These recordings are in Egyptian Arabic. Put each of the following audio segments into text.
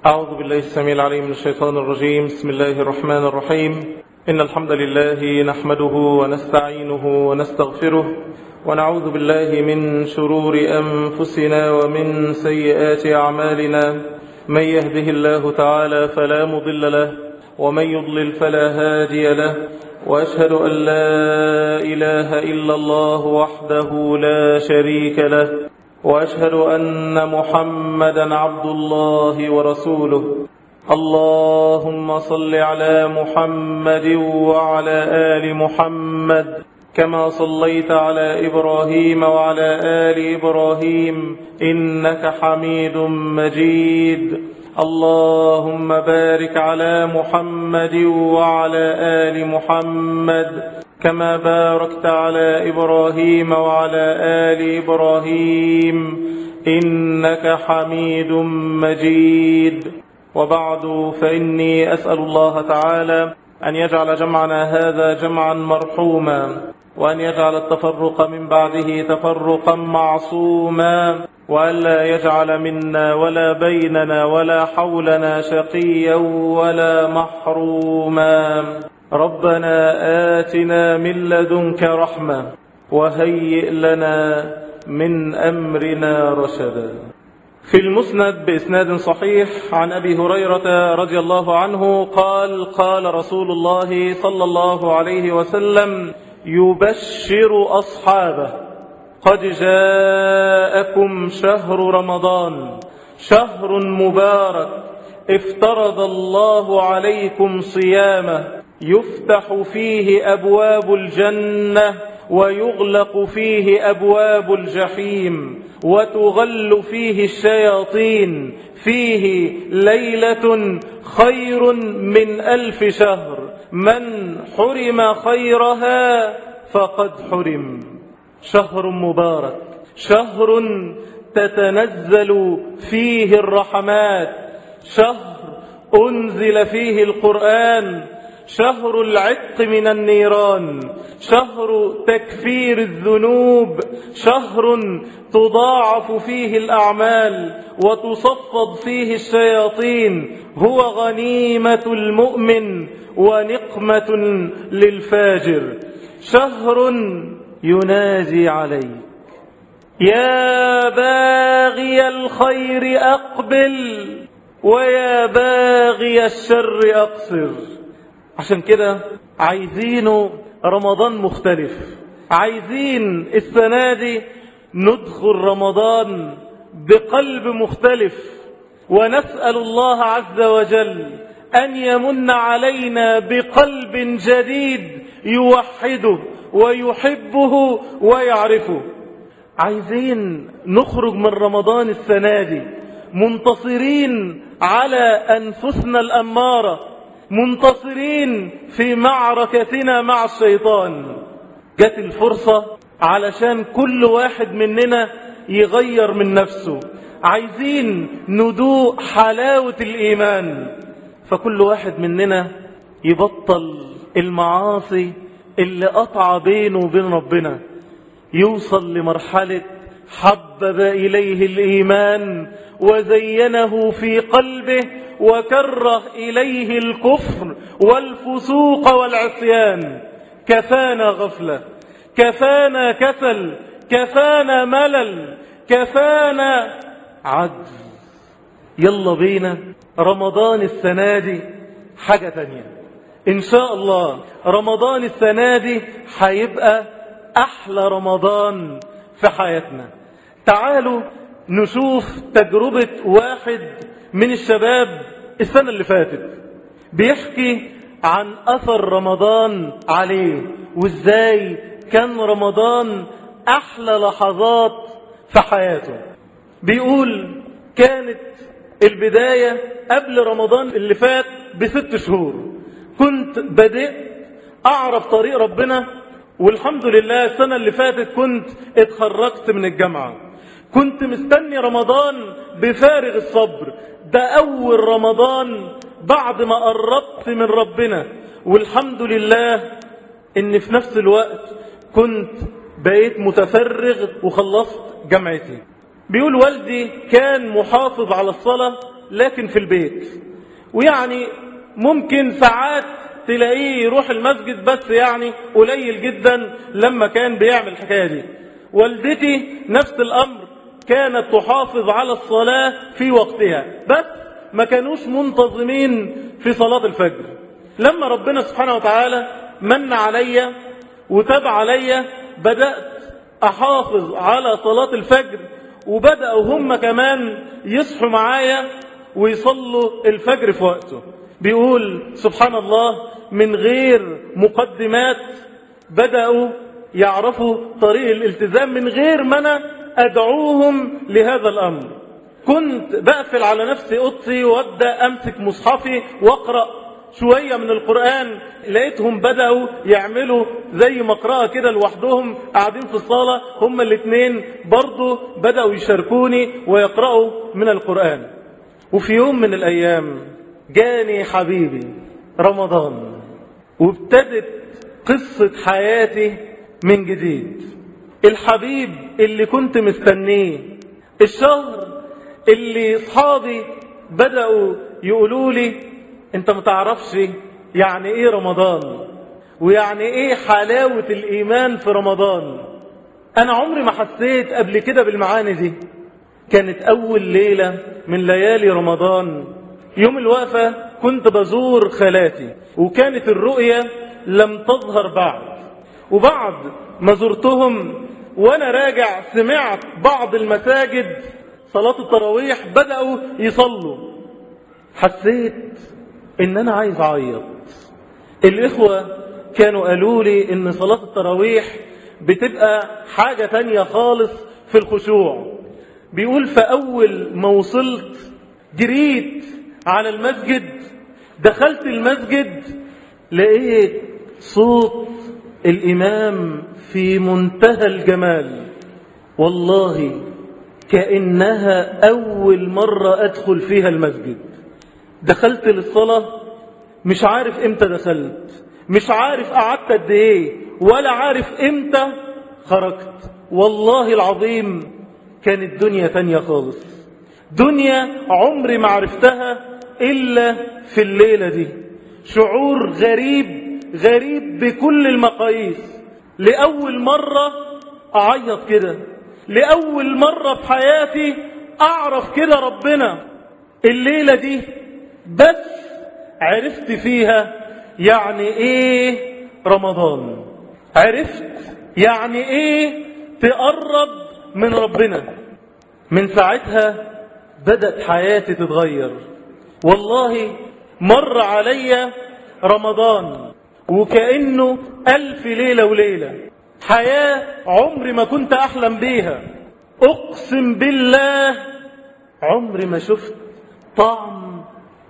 أعوذ بالله السميع العليم من الشيطان الرجيم بسم الله الرحمن الرحيم إن الحمد لله نحمده ونستعينه ونستغفره ونعوذ بالله من شرور أنفسنا ومن سيئات أعمالنا من يهده الله تعالى فلا مضل له ومن يضلل فلا هادي له وأشهد أن لا إله إلا الله وحده لا شريك له وأشهد أن محمدا عبد الله ورسوله اللهم صل على محمد وعلى آل محمد كما صليت على إبراهيم وعلى آل إبراهيم إنك حميد مجيد اللهم بارك على محمد وعلى آل محمد كما باركت على إبراهيم وعلى آل إبراهيم إنك حميد مجيد وبعد فإني أسأل الله تعالى أن يجعل جمعنا هذا جمعا مرحوما وأن يجعل التفرق من بعده تفرقا معصوما وألا يجعل منا ولا بيننا ولا حولنا شقيا ولا محروما ربنا آتنا من لدنك رحمة وهيئ لنا من أمرنا رشدا في المسند بإسناد صحيح عن أبي هريرة رضي الله عنه قال قال رسول الله صلى الله عليه وسلم يبشر أصحابه قد جاءكم شهر رمضان شهر مبارك افترض الله عليكم صيامه يفتح فيه أبواب الجنة ويغلق فيه أبواب الجحيم وتغل فيه الشياطين فيه ليلة خير من ألف شهر من حرم خيرها فقد حرم شهر مبارك شهر تتنزل فيه الرحمات شهر أنزل فيه القرآن شهر العتق من النيران شهر تكفير الذنوب شهر تضاعف فيه الأعمال وتصفد فيه الشياطين هو غنيمة المؤمن ونقمة للفاجر شهر يناجي عليه يا باغي الخير أقبل ويا باغي الشر أقصر عشان كده عايزينه رمضان مختلف عايزين السنة دي ندخل رمضان بقلب مختلف ونسأل الله عز وجل أن يمن علينا بقلب جديد يوحده ويحبه ويعرفه عايزين نخرج من رمضان السنة دي منتصرين على أنفسنا الأمارة منتصرين في معركتنا مع الشيطان جت الفرصة علشان كل واحد مننا يغير من نفسه عايزين ندوق حلاوة الإيمان فكل واحد مننا يبطل المعاصي اللي قطع بينه وبين ربنا يوصل لمرحلة حبب إليه الإيمان وزينه في قلبه وكره إليه الكفر والفسوق والعصيان كفانا غفلة كفانا كسل كفانا ملل كفانا عجز يلا بينا رمضان السنة دي حاجة تانية إن شاء الله رمضان السنة دي هيبقى أحلى رمضان في حياتنا تعالوا نشوف تجربة واحد من الشباب السنة اللي فاتت بيحكي عن أثر رمضان عليه وإزاي كان رمضان أحلى لحظات في حياته بيقول كانت البداية قبل رمضان اللي فات بست شهور كنت بدأت أعرف طريق ربنا والحمد لله السنة اللي فاتت كنت اتخرجت من الجامعة كنت مستني رمضان بفارغ الصبر ده أول رمضان بعد ما قربت من ربنا والحمد لله ان في نفس الوقت كنت بقيت متفرغ وخلصت جامعتي بيقول والدي كان محافظ على الصلاة لكن في البيت ويعني ممكن ساعات تلاقيه يروح المسجد بس يعني قليل جدا لما كان بيعمل الحكاية دي والدتي نفس الأمر كانت تحافظ على الصلاة في وقتها بس ما كانوش منتظمين في صلاة الفجر لما ربنا سبحانه وتعالى من علي وتاب علي بدأت أحافظ على صلاة الفجر وبدأوا هم كمان يصحوا معايا ويصلوا الفجر في وقته بيقول سبحان الله من غير مقدمات بدأوا يعرفوا طريق الالتزام من غير ما أنا أدعوهم لهذا الأمر كنت بقفل على نفسي أوضتي وأبدأ أمسك مصحفي وأقرأ شوية من القرآن لقيتهم بدأوا يعملوا زي مقرأة كده لوحدهم قاعدين في الصالة هما الاثنين برضو بدأوا يشاركوني ويقرأوا من القرآن وفي يوم من الأيام جاني حبيبي رمضان وابتدت قصة حياتي من جديد الحبيب اللي كنت مستنيه الشهر اللي اصحابي بدأوا يقولوا لي انت متعرفش يعني ايه رمضان ويعني ايه حلاوة الايمان في رمضان انا عمري ما حسيت قبل كده بالمعاني دي كانت اول ليلة من ليالي رمضان يوم الوقفة كنت بزور خالاتي وكانت الرؤية لم تظهر بعد وبعد ما زرتهم وانا راجع سمعت بعض المساجد صلاة التراويح بدأوا يصلوا حسيت ان انا عايز اعيط الاخوة كانوا قالوا لي ان صلاة التراويح بتبقى حاجة تانية خالص في الخشوع بيقول فاول ما وصلت جريت على المسجد دخلت المسجد لقيت صوت الامام في منتهى الجمال والله كأنها أول مرة أدخل فيها المسجد دخلت للصلاة مش عارف امتى دخلت مش عارف قعدت قد ايه ولا عارف امتى خرجت والله العظيم كانت دنيا تانية خالص دنيا عمري ما عرفتها إلا في الليلة دي شعور غريب غريب بكل المقاييس لأول مرة أعيط كده لأول مرة في حياتي أعرف كده ربنا الليلة دي بس عرفت فيها يعني إيه رمضان عرفت يعني إيه تقرب من ربنا من ساعتها بدأت حياتي تتغير والله مر علي رمضان وكأنه ألف ليلة وليلة حياة عمري ما كنت أحلم بيها أقسم بالله عمري ما شفت طعم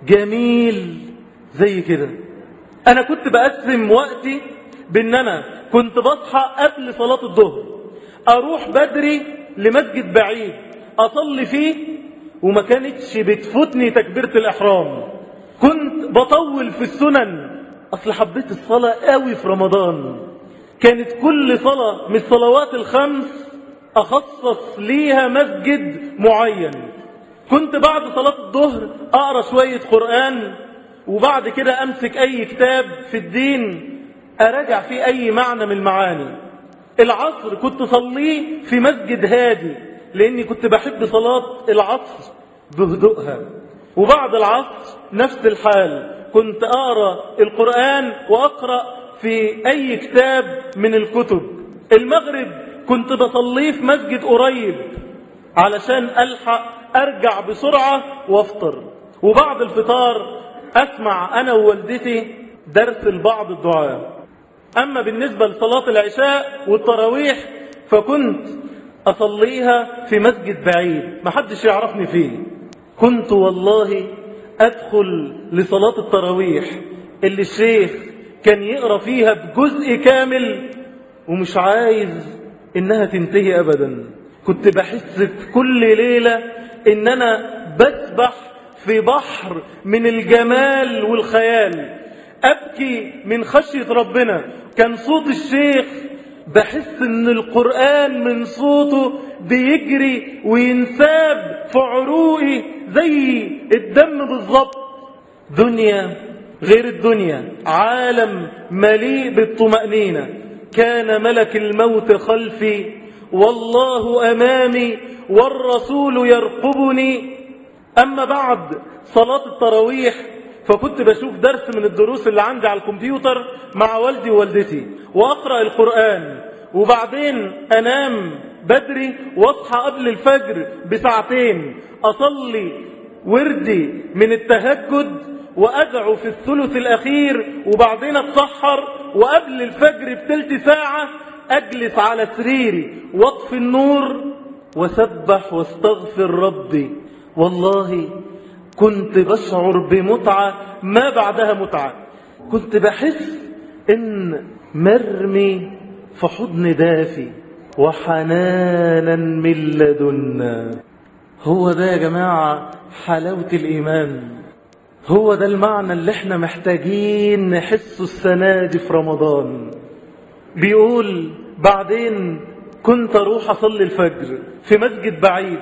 جميل زي كده أنا كنت بقسم وقتي بأن أنا كنت بصحى قبل صلاة الظهر أروح بدري لمسجد بعيد أصلي فيه وما كانتش بتفوتني تكبيرة الإحرام كنت بطول في السنن أصل حبيت الصلاة قوي في رمضان كانت كل صلاة من الصلوات الخمس أخصص ليها مسجد معين كنت بعد صلاة الظهر أقرأ شوية قرآن وبعد كده أمسك أي كتاب في الدين أراجع فيه أي معنى من المعاني العصر كنت صليه في مسجد هادي لأني كنت بحب صلاة العصر بهدوءها وبعد العصر نفس الحال كنت أقرأ القرآن وأقرأ في أي كتاب من الكتب المغرب كنت بصليه في مسجد قريب علشان ألحق أرجع بسرعة وافطر وبعد الفطار أسمع أنا ووالدتي درس البعض الدعاء أما بالنسبة لصلاة العشاء والتراويح فكنت أصليها في مسجد بعيد ما حدش يعرفني فيه كنت والله أدخل لصلاة التراويح اللي الشيخ كان يقرأ فيها بجزء كامل ومش عايز إنها تنتهي أبدا كنت بحس في كل ليلة إن أنا بسبح في بحر من الجمال والخيال أبكي من خشية ربنا كان صوت الشيخ بحس ان القرآن من صوته بيجري وينساب في عروقي زي الدم بالظبط دنيا غير الدنيا عالم مليء بالطمأنينة كان ملك الموت خلفي والله أمامي والرسول يرقبني أما بعد صلاة التراويح فكنت بشوف درس من الدروس اللي عندي على الكمبيوتر مع والدي ووالدتي وأقرأ القرآن وبعدين أنام بدري واصحى قبل الفجر بساعتين أصلي وردي من التهجد وأدعو في الثلث الأخير وبعدين أتسحر وقبل الفجر بتلت ساعة أجلس على سريري واطفي النور وسبح واستغفر ربي والله كنت بشعر بمتعة ما بعدها متعة كنت بحس ان مرمي في حضن دافي وحنانا من لدنا هو ده يا جماعة حلاوة الإيمان هو ده المعنى اللي احنا محتاجين نحسه السنة دي في رمضان بيقول بعدين كنت اروح اصلي الفجر في مسجد بعيد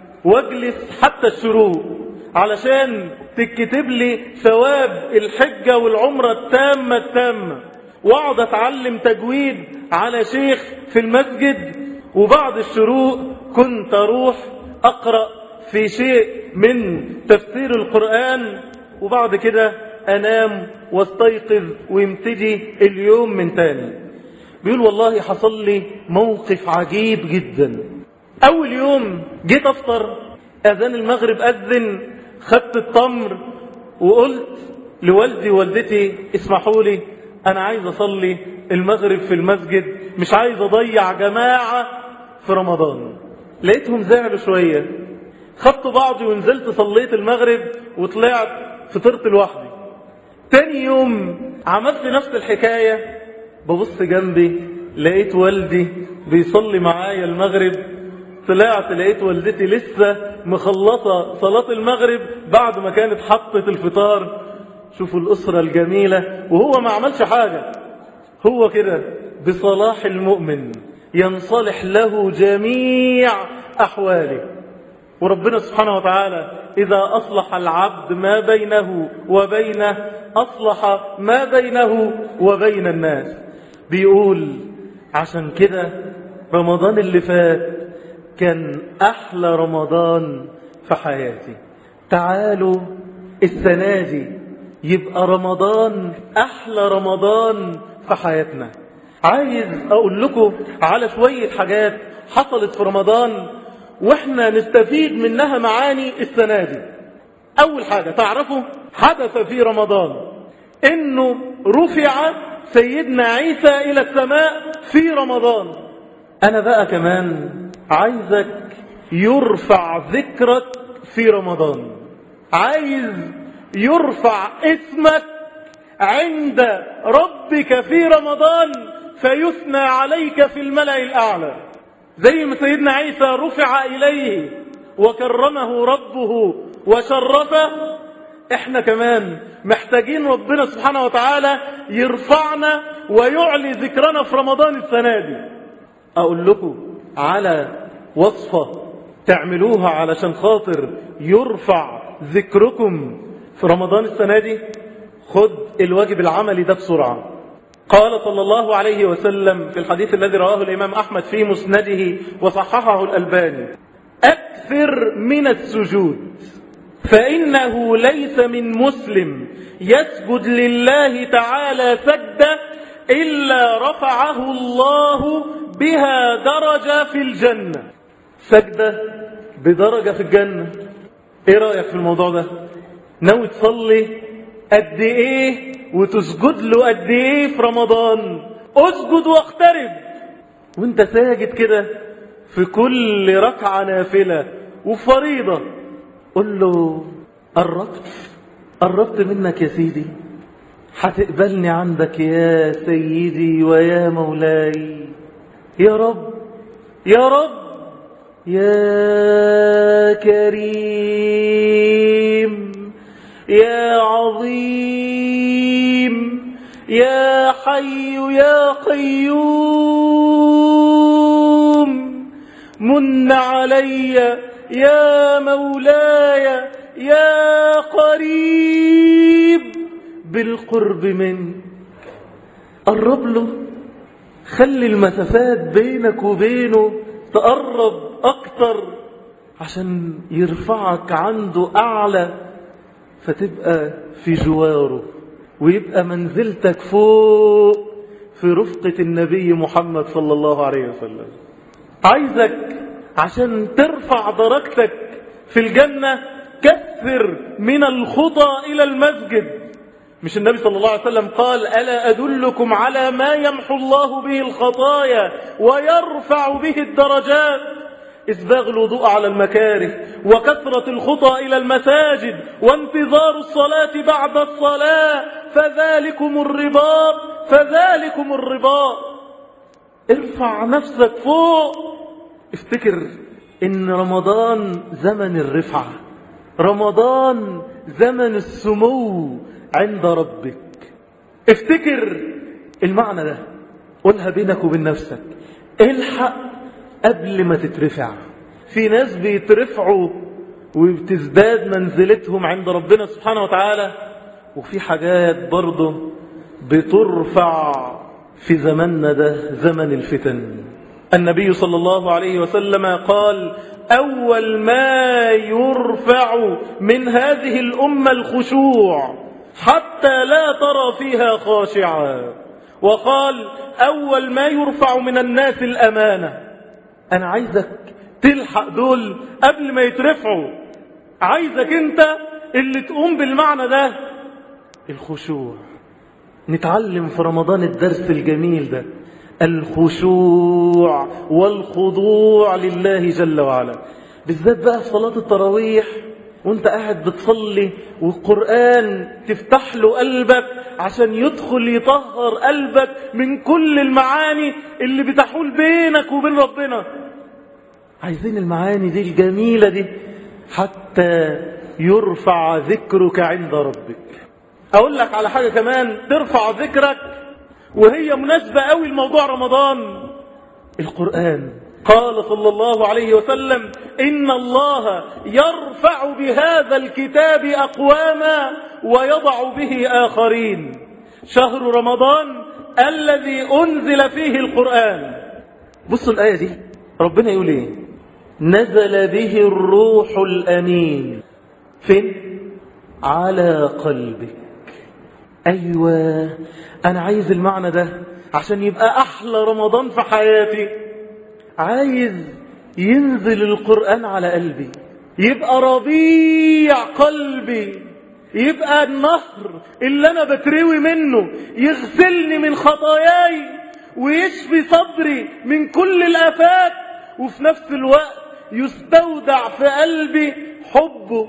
واجلس حتى الشروق علشان تكتب لي ثواب الحجة والعمرة التامة التامة واقعد اتعلم تجويد على شيخ في المسجد وبعد الشروق كنت اروح اقرأ في شيء من تفسير القرآن وبعد كده انام واستيقظ ويمتدي اليوم من تاني بيقول والله حصل لي موقف عجيب جدا اول يوم جيت افطر اذان المغرب اذن خدت التمر وقلت لوالدي ووالدتي اسمحوا لي انا عايز اصلي المغرب في المسجد مش عايز اضيع جماعة في رمضان لقيتهم زعلوا شوية خدت بعضي ونزلت صليت المغرب وطلعت فطرت لوحدي تاني يوم عملت نفس الحكاية ببص جنبي لقيت والدي بيصلي معايا المغرب طلعت لقيت والدتي لسه مخلصة صلاة المغرب بعد ما كانت حطت الفطار شوفوا الأسرة الجميلة وهو ما عملش حاجة هو كده بصلاح المؤمن ينصلح له جميع أحواله وربنا سبحانه وتعالى إذا أصلح العبد ما بينه وبينه أصلح ما بينه وبين الناس بيقول عشان كده رمضان اللي فات كان أحلى رمضان في حياتي تعالوا السنة دي يبقى رمضان أحلى رمضان في حياتنا عايز أقول لكم على شوية حاجات حصلت في رمضان واحنا نستفيد منها معاني السنة دي أول حاجة تعرفوا حدث في رمضان إنه رفع سيدنا عيسى إلى السماء في رمضان أنا بقى كمان عايزك يرفع ذكرك في رمضان عايز يرفع اسمك عند ربك في رمضان فيثنى عليك في الملأ الأعلى زي ما سيدنا عيسى رفع إليه وكرمه ربه وشرفه احنا كمان محتاجين ربنا سبحانه وتعالى يرفعنا ويعلي ذكرنا في رمضان السنة دي أقول لكم على وصفة تعملوها علشان خاطر يرفع ذكركم في رمضان السنة دي خد الواجب العملي ده بسرعة قال صلى الله عليه وسلم في الحديث الذي رواه الإمام أحمد في مسنده وصححه الألباني أكثر من السجود فإنه ليس من مسلم يسجد لله تعالى سجدة إلا رفعه الله بها درجة في الجنة سجدة بدرجة في الجنة ايه رأيك في الموضوع ده ناوي تصلي قد ايه وتسجد له قد ايه في رمضان اسجد واقترب وانت ساجد كده في كل ركعة نافلة وفريضة قل له قربت قربت منك يا سيدي هتقبلني عندك يا سيدي ويا مولاي يا رب يا رب يا كريم يا عظيم يا حي يا قيوم من علي يا مولاي يا قريب بالقرب منك قرب له خلي المسافات بينك وبينه تقرب أكتر عشان يرفعك عنده أعلى فتبقى في جواره ويبقى منزلتك فوق في رفقة النبي محمد صلى الله عليه وسلم عايزك عشان ترفع درجتك في الجنة كثر من الخطى إلى المسجد مش النبي صلى الله عليه وسلم قال ألا أدلكم على ما يمحو الله به الخطايا ويرفع به الدرجات إسباغ الوضوء على المكاره وكثرة الخطى إلى المساجد وانتظار الصلاة بعد الصلاة فذلكم الرباط فذلكم الرباط ارفع نفسك فوق افتكر ان رمضان زمن الرفعة رمضان زمن السمو عند ربك افتكر المعنى ده قولها بينك وبين نفسك الحق قبل ما تترفع في ناس بيترفعوا وبتزداد منزلتهم عند ربنا سبحانه وتعالى وفي حاجات برضه بترفع في زماننا ده زمن الفتن النبي صلى الله عليه وسلم قال أول ما يرفع من هذه الأمة الخشوع حتى لا ترى فيها خاشعا وقال أول ما يرفع من الناس الأمانة أنا عايزك تلحق دول قبل ما يترفعوا عايزك أنت اللي تقوم بالمعنى ده الخشوع نتعلم في رمضان الدرس الجميل ده الخشوع والخضوع لله جل وعلا بالذات بقى في صلاة التراويح وانت قاعد بتصلي والقرآن تفتح له قلبك عشان يدخل يطهر قلبك من كل المعاني اللي بتحول بينك وبين ربنا عايزين المعاني دي الجميلة دي حتى يرفع ذكرك عند ربك اقول لك على حاجة كمان ترفع ذكرك وهي مناسبة قوي لموضوع رمضان القرآن قال صلى الله عليه وسلم إن الله يرفع بهذا الكتاب أقواما ويضع به آخرين شهر رمضان الذي أنزل فيه القرآن بصوا الآية دي ربنا يقول إيه نزل به الروح الأمين فين على قلبك أيوة أنا عايز المعنى ده عشان يبقى أحلى رمضان في حياتي عايز ينزل القرآن على قلبي يبقى ربيع قلبي يبقى النهر اللي أنا بتروي منه يغسلني من خطاياي ويشفي صدري من كل الآفات وفي نفس الوقت يستودع في قلبي حبه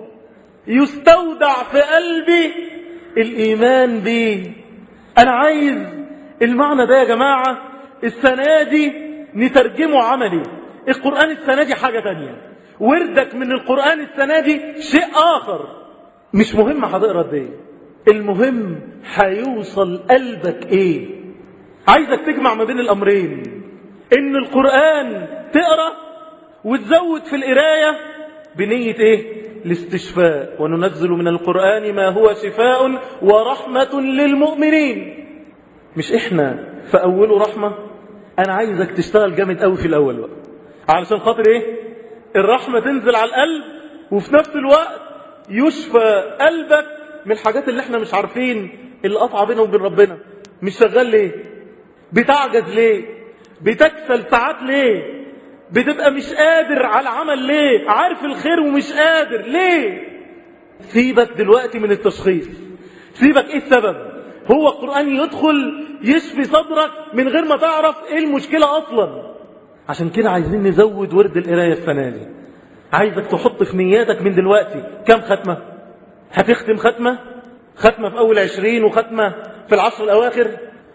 يستودع في قلبي الإيمان بيه أنا عايز المعنى ده يا جماعة السنة دي نترجمه عملي القرآن السنة دي حاجة تانية وردك من القرآن السنة دي شيء آخر مش مهم هتقرا قد ايه المهم هيوصل قلبك ايه عايزك تجمع ما بين الامرين ان القرآن تقرا وتزود في القراية بنية ايه الاستشفاء وننزل من القرآن ما هو شفاء ورحمة للمؤمنين مش احنا في اوله رحمة انا عايزك تشتغل جامد قوي في الاول بقى علشان خاطر ايه الرحمة تنزل على القلب وفي نفس الوقت يشفى قلبك من الحاجات اللي احنا مش عارفين اللي قطع بينه وبين ربنا مش شغال ليه بتعجز ليه بتكسل ساعات ليه بتبقى مش قادر على العمل ليه عارف الخير ومش قادر ليه سيبك دلوقتي من التشخيص سيبك ايه السبب هو القرآن يدخل يشفي صدرك من غير ما تعرف ايه المشكلة اصلا عشان كده عايزين نزود ورد القراية السنة دي عايزك تحط في نياتك من دلوقتي كم ختمة هتختم ختمة ختمة في أول عشرين وختمة في العشر الأواخر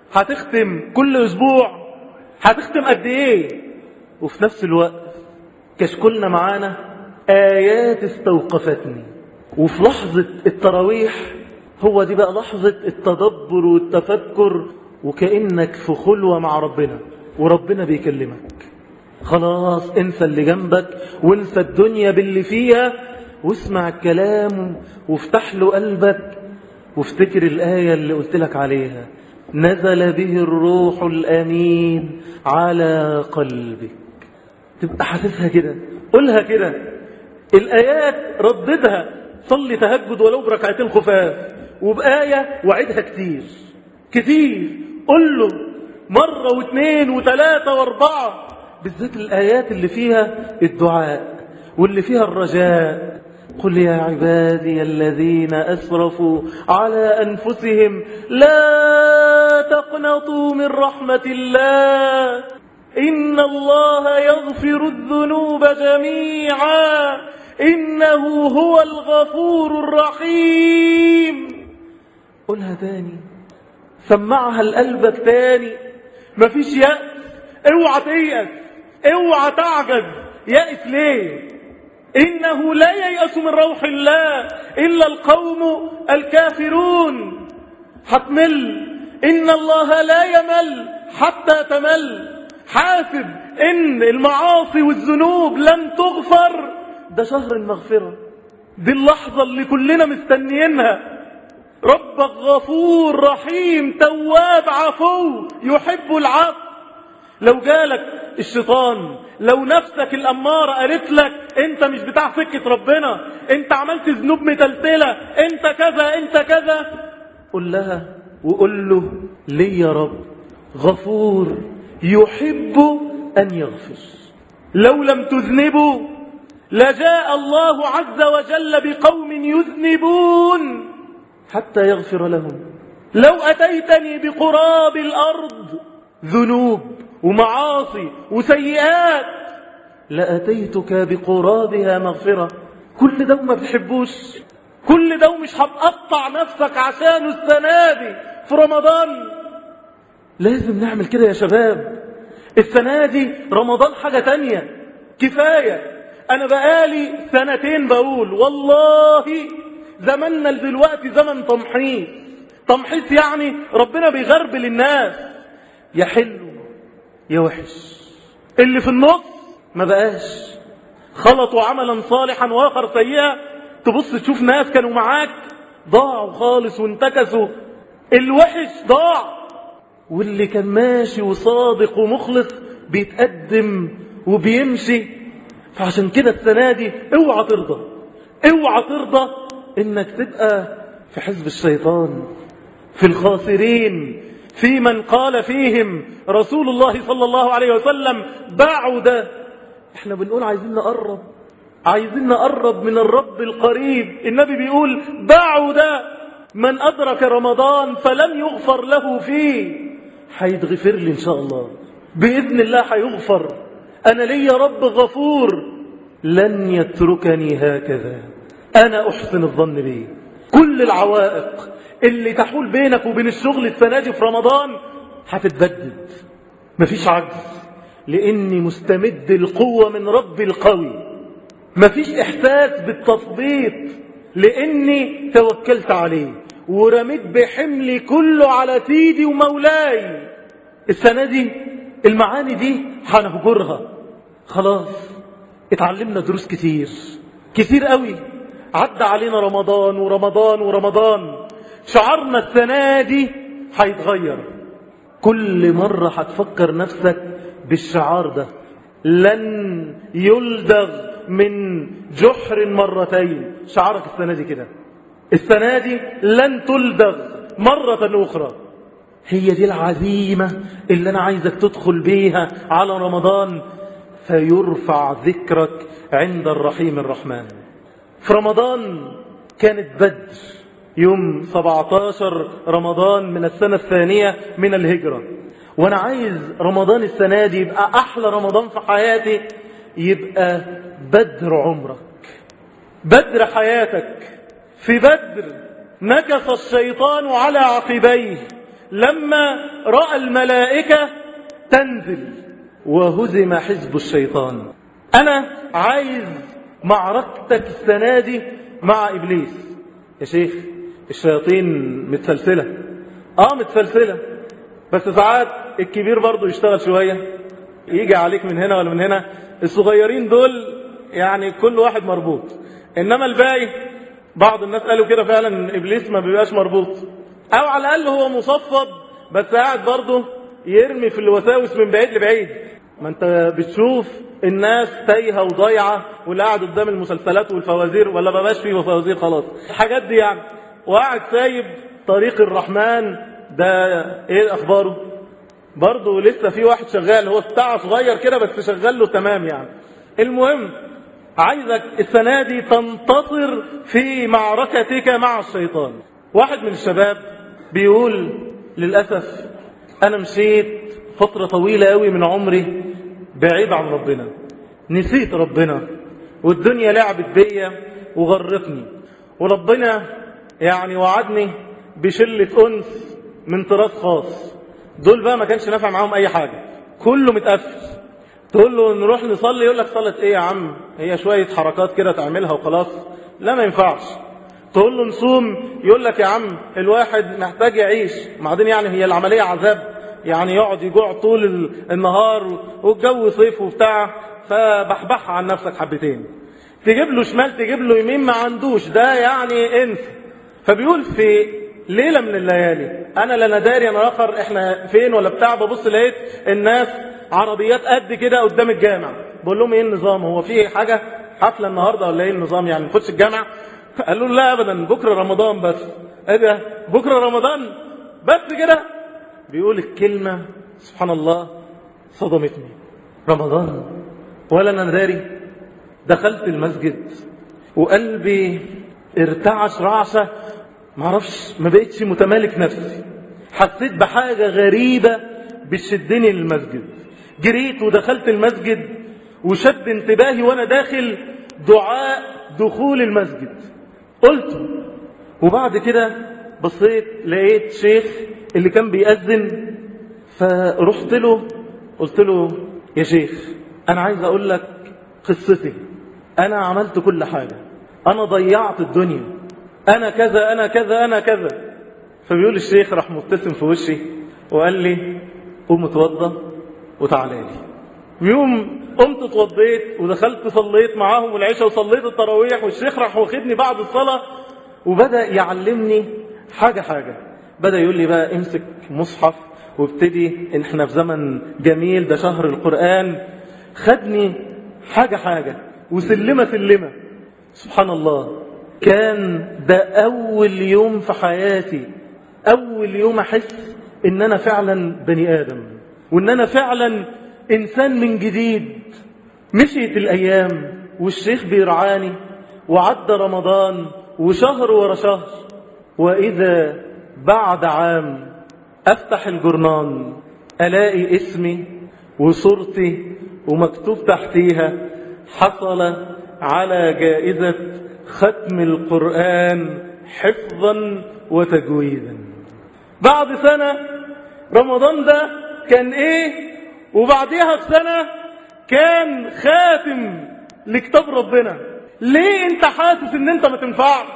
هتختم كل أسبوع هتختم قد إيه وفي نفس الوقت كشكلنا معانا آيات استوقفتني وفي لحظة التراويح هو دي بقى لحظة التدبر والتفكر وكأنك في خلوة مع ربنا وربنا بيكلمك خلاص انسى اللي جنبك وانسى الدنيا باللي فيها واسمع الكلام وافتح له قلبك وافتكر الآية اللي قلت لك عليها نزل به الروح الأمين على قلبك تبقى حاسسها كده قولها كده الآيات رددها صلي تهجد ولو بركعتين خفاف وبآية وعدها كتير كتير قل له مرة واثنين وثلاثة واربعة بالذات الآيات اللي فيها الدعاء واللي فيها الرجاء قل يا عبادي الذين أسرفوا على أنفسهم لا تقنطوا من رحمة الله إن الله يغفر الذنوب جميعا إنه هو الغفور الرحيم قولها تاني سمعها لقلبك تاني مفيش يأس اوعى تيأس اوعى تعجز يأس ليه إنه لا ييأس من روح الله إلا القوم الكافرون هتمل إن الله لا يمل حتى تمل حاسب إن المعاصي والذنوب لن تغفر ده شهر المغفرة دي اللحظة اللي كلنا مستنيينها ربك غفور رحيم تواب عفو يحب العفو لو جالك الشيطان لو نفسك الأمارة قالت لك انت مش بتاع سكة ربنا انت عملت ذنوب متلتلة انت كذا انت كذا قل لها وقل له ليه يا رب غفور يحب أن يغفر لو لم تذنبوا لجاء الله عز وجل بقوم يذنبون حتى يغفر لهم لو أتيتني بقراب الأرض ذنوب ومعاصي وسيئات لأتيتك بقرابها مغفرة كل ده ما بتحبوش كل ده مش هتقطع نفسك عشانه السنة دي في رمضان لازم نعمل كده يا شباب السنة دي رمضان حاجة تانية كفاية أنا بقالي سنتين بقول والله زمننا دلوقتي زمن تمحيص تمحيص يعني ربنا بيغربل الناس يا حلو يا وحش اللي في النص ما بقاش خلطوا عملا صالحا واخر سيئا تبص تشوف ناس كانوا معاك ضاعوا خالص وانتكسوا الوحش ضاع واللي كان ماشي وصادق ومخلص بيتقدم وبيمشي فعشان كده السنة دي اوعى ترضى اوعى ترضى انك تبقى في حزب الشيطان في الخاسرين في من قال فيهم رسول الله صلى الله عليه وسلم بعد احنا بنقول عايزين نقرب عايزين نقرب من الرب القريب النبي بيقول بعد من أدرك رمضان فلم يغفر له فيه هيتغفر لي إن شاء الله بإذن الله هيغفر أنا لي رب غفور لن يتركني هكذا أنا أحسن الظن به كل العوائق اللي تحول بينك وبين الشغل السنة دي في رمضان هتتبدد مفيش عجز لإني مستمد القوة من ربي القوي مفيش إحساس بالتثبيط لإني توكلت عليه ورميت بحملي كله على سيدي ومولاي السنة دي المعاني دي هنهجرها خلاص اتعلمنا دروس كتير كتير قوي عدى علينا رمضان ورمضان ورمضان شعارنا السنة دي هيتغير كل مرة هتفكر نفسك بالشعار ده لن يلدغ من جحر مرتين شعارك السنة دي كده السنة دي لن تلدغ مرة أخرى هي دي العزيمة اللي أنا عايزك تدخل بيها على رمضان فيرفع ذكرك عند الرحيم الرحمن في رمضان كانت بدر يوم 17 رمضان من السنة الثانية من الهجرة وانا عايز رمضان السنة دي يبقى احلى رمضان في حياتي يبقى بدر عمرك بدر حياتك في بدر نكص الشيطان على عقبيه لما رأى الملائكة تنزل وهزم حزب الشيطان انا عايز معركتك السنة دي مع ابليس يا شيخ الشياطين متسلسلة اه متسلسلة بس ساعات الكبير برضه يشتغل شوية يجي عليك من هنا ولا من هنا الصغيرين دول يعني كل واحد مربوط إنما الباقي بعض الناس قالوا كده فعلا إن إبليس ما بيبقاش مربوط أو على الأقل هو مصفد بس قاعد برضه يرمي في الوساوس من بعيد لبعيد ما انت بتشوف الناس تايهة وضايعة واللي قاعد قدام المسلسلات والفوازير ولا ما بقاش فيه فوازير خلاص الحاجات دي يعني وقاعد سايب طريق الرحمن ده ايه اخباره برضه لسه في واحد شغال هو بتاع صغير كده بس شغال له تمام يعني المهم عايزك السنة دي تنتصر في معركتك مع الشيطان واحد من الشباب بيقول للأسف أنا مشيت فترة طويلة قوي من عمري بعيد عن ربنا نسيت ربنا والدنيا لعبت بيا وغرتني وربنا يعني وعدني بشلة أنس من طراز خاص دول بقى ما كانش نافع معاهم أي حاجة كله متقفل تقول له نروح نصلي يقول لك صلاة ايه يا عم هي شوية حركات كده تعملها وخلاص لا ما ينفعش تقول له نصوم يقول لك يا عم الواحد محتاج يعيش بعدين يعني هي العملية عذاب يعني يقعد يجوع طول النهار والجو صيف وبتاع فبحبح عن نفسك حبتين تجيب له شمال تجيب له يمين ما عندوش ده يعني انسى فبيقول في ليلة من الليالي انا لا نداري انا اخر احنا فين ولا بتاع ببص لقيت الناس عربيات قد كده قدام الجامع بقول لهم ايه النظام هو في حاجة حفلة النهاردة ولا ايه النظام يعني نخش الجامع قالوا لا ابدا بكرة رمضان بس ايه ده بكرة رمضان بس كده بيقول الكلمة سبحان الله صدمتني رمضان ولا انا داري دخلت المسجد وقلبي ارتعش رعشة معرفش ما بقتش متمالك نفسي حسيت بحاجة غريبة بتشدني للمسجد جريت ودخلت المسجد وشد انتباهي وانا داخل دعاء دخول المسجد قلت وبعد كده بصيت لقيت شيخ اللي كان بيأذن فرحت له قلت له يا شيخ انا عايز اقول لك قصتي انا عملت كل حاجة انا ضيعت الدنيا انا كذا انا كذا انا كذا فبيقول الشيخ راح مبتسم في وشي وقال لي قوم اتوضى وتعالى لي ويوم قمت اتوضيت ودخلت صليت معاهم العشاء وصليت التراويح والشيخ راح واخدني بعد الصلاة وبدأ يعلمني حاجة حاجة بدأ يقول لي بقى امسك مصحف وابتدي ان احنا في زمن جميل ده شهر القرآن خدني حاجة حاجة وسلمة سلمة سبحان الله كان ده أول يوم في حياتي أول يوم أحس إن أنا فعلا بني آدم وإن أنا فعلا إنسان من جديد مشيت الأيام والشيخ بيرعاني وعدى رمضان وشهر ورا شهر وإذا بعد عام أفتح الجرنان ألاقي اسمي وصورتي ومكتوب تحتيها حصل على جائزة ختم القرآن حفظا وتجويدا بعد سنة رمضان ده كان ايه وبعديها بسنة كان خاتم لكتاب ربنا ليه انت حاسس ان انت ما تنفعش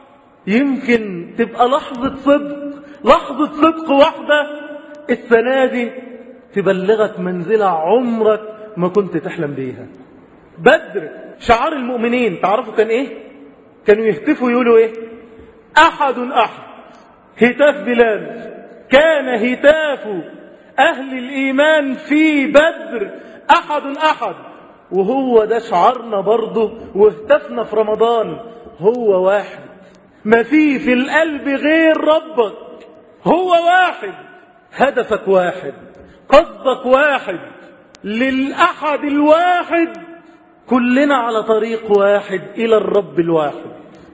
يمكن تبقى لحظة صدق لحظة صدق واحدة السنة دي تبلغك منزلة عمرك ما كنت تحلم بيها بدر شعار المؤمنين تعرفوا كان ايه كانوا يهتفوا يقولوا ايه احد احد هتاف بلال كان هتاف اهل الايمان في بدر احد احد وهو ده شعارنا برضه وهتفنا في رمضان هو واحد ما في في القلب غير ربك هو واحد هدفك واحد قصدك واحد للأحد الواحد كلنا على طريق واحد إلى الرب الواحد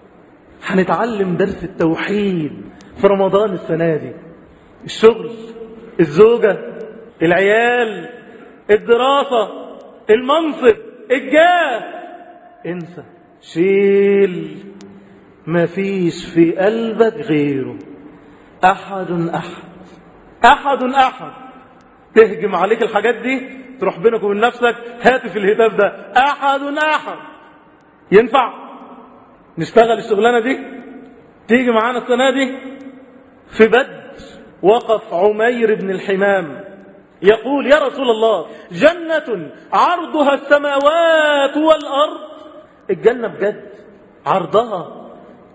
هنتعلم درس التوحيد في رمضان السنة دي الشغل الزوجة العيال الدراسة المنصب الجاه انسى شيل ما فيش في قلبك غيره أحد أحد أحد أحد تهجم عليك الحاجات دي تروح بينك وبين نفسك هاتف الهتاف ده أحد أحد ينفع نشتغل الشغلانة دي تيجي معانا السنة دي في بدر وقف عمير بن الحمام يقول يا رسول الله جنة عرضها السماوات والأرض الجنة بجد عرضها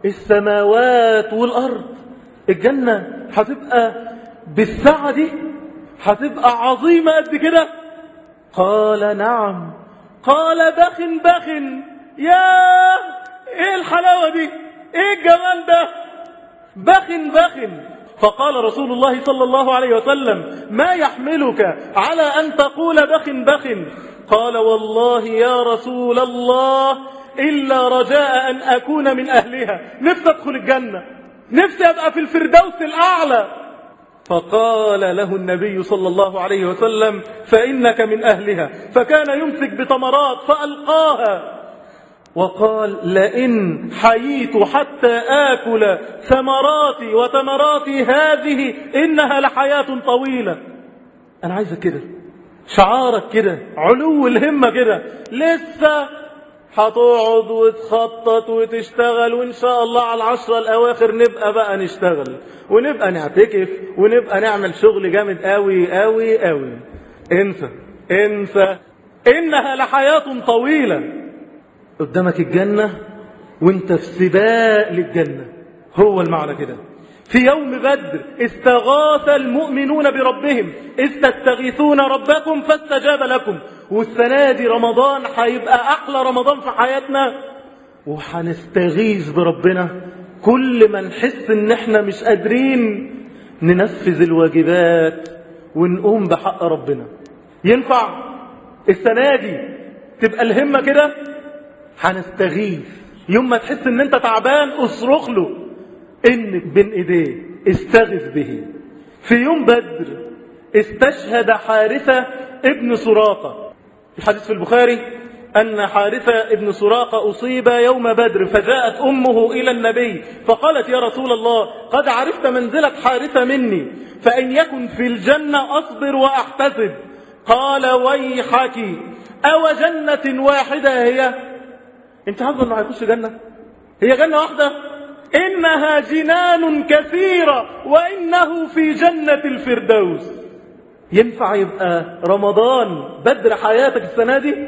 السماوات والأرض الجنة هتبقى بالسعة دي هتبقى عظيمة قد كده قال نعم قال بخ بخ يا ايه الحلاوة دي ايه الجمال ده بخ بخ فقال رسول الله صلى الله عليه وسلم ما يحملك على أن تقول بخ بخ قال والله يا رسول الله إلا رجاء أن أكون من أهلها نفسي أدخل الجنة نفسي أبقى في الفردوس الأعلى فقال له النبي صلى الله عليه وسلم فإنك من أهلها فكان يمسك بتمرات فألقاها وقال لئن حييت حتى آكل ثمراتي وتمراتي هذه إنها لحياة طويلة أنا عايزة كده شعارك كده علو الهمة كده لسه هتقعد وتخطط وتشتغل وإن شاء الله على العشرة الأواخر نبقى بقى نشتغل ونبقى نعتكف ونبقى نعمل شغل جامد قوي قوي قوي انسى انسى إنها لحياة طويلة قدامك الجنة وانت في سباق للجنة هو المعنى كده في يوم بدر استغاث المؤمنون بربهم استستغيثون ربكم فاستجاب لكم والسنة دي رمضان هيبقى أحلى رمضان في حياتنا وهنستغيث بربنا كل ما نحس ان احنا مش قادرين ننفذ الواجبات ونقوم بحق ربنا ينفع السنة دي تبقى الهمة كده هنستغيث يوم ما تحس ان انت تعبان اصرخ له انك بين ايديه استغث به في يوم بدر استشهد حارثة ابن سراقة الحديث في البخاري أن حارثة ابن سراقة أصيب يوم بدر فجاءت أمه إلى النبي فقالت يا رسول الله قد عرفت منزلة حارثة مني فإن يكن في الجنة أصبر وأحتسب قال ويحك أو جنة واحدة هي انت عارف انه هيخش جنة هي جنة واحدة إنها جنان كثيرة وإنه في جنة الفردوس ينفع يبقى رمضان بدر حياتك السنة دي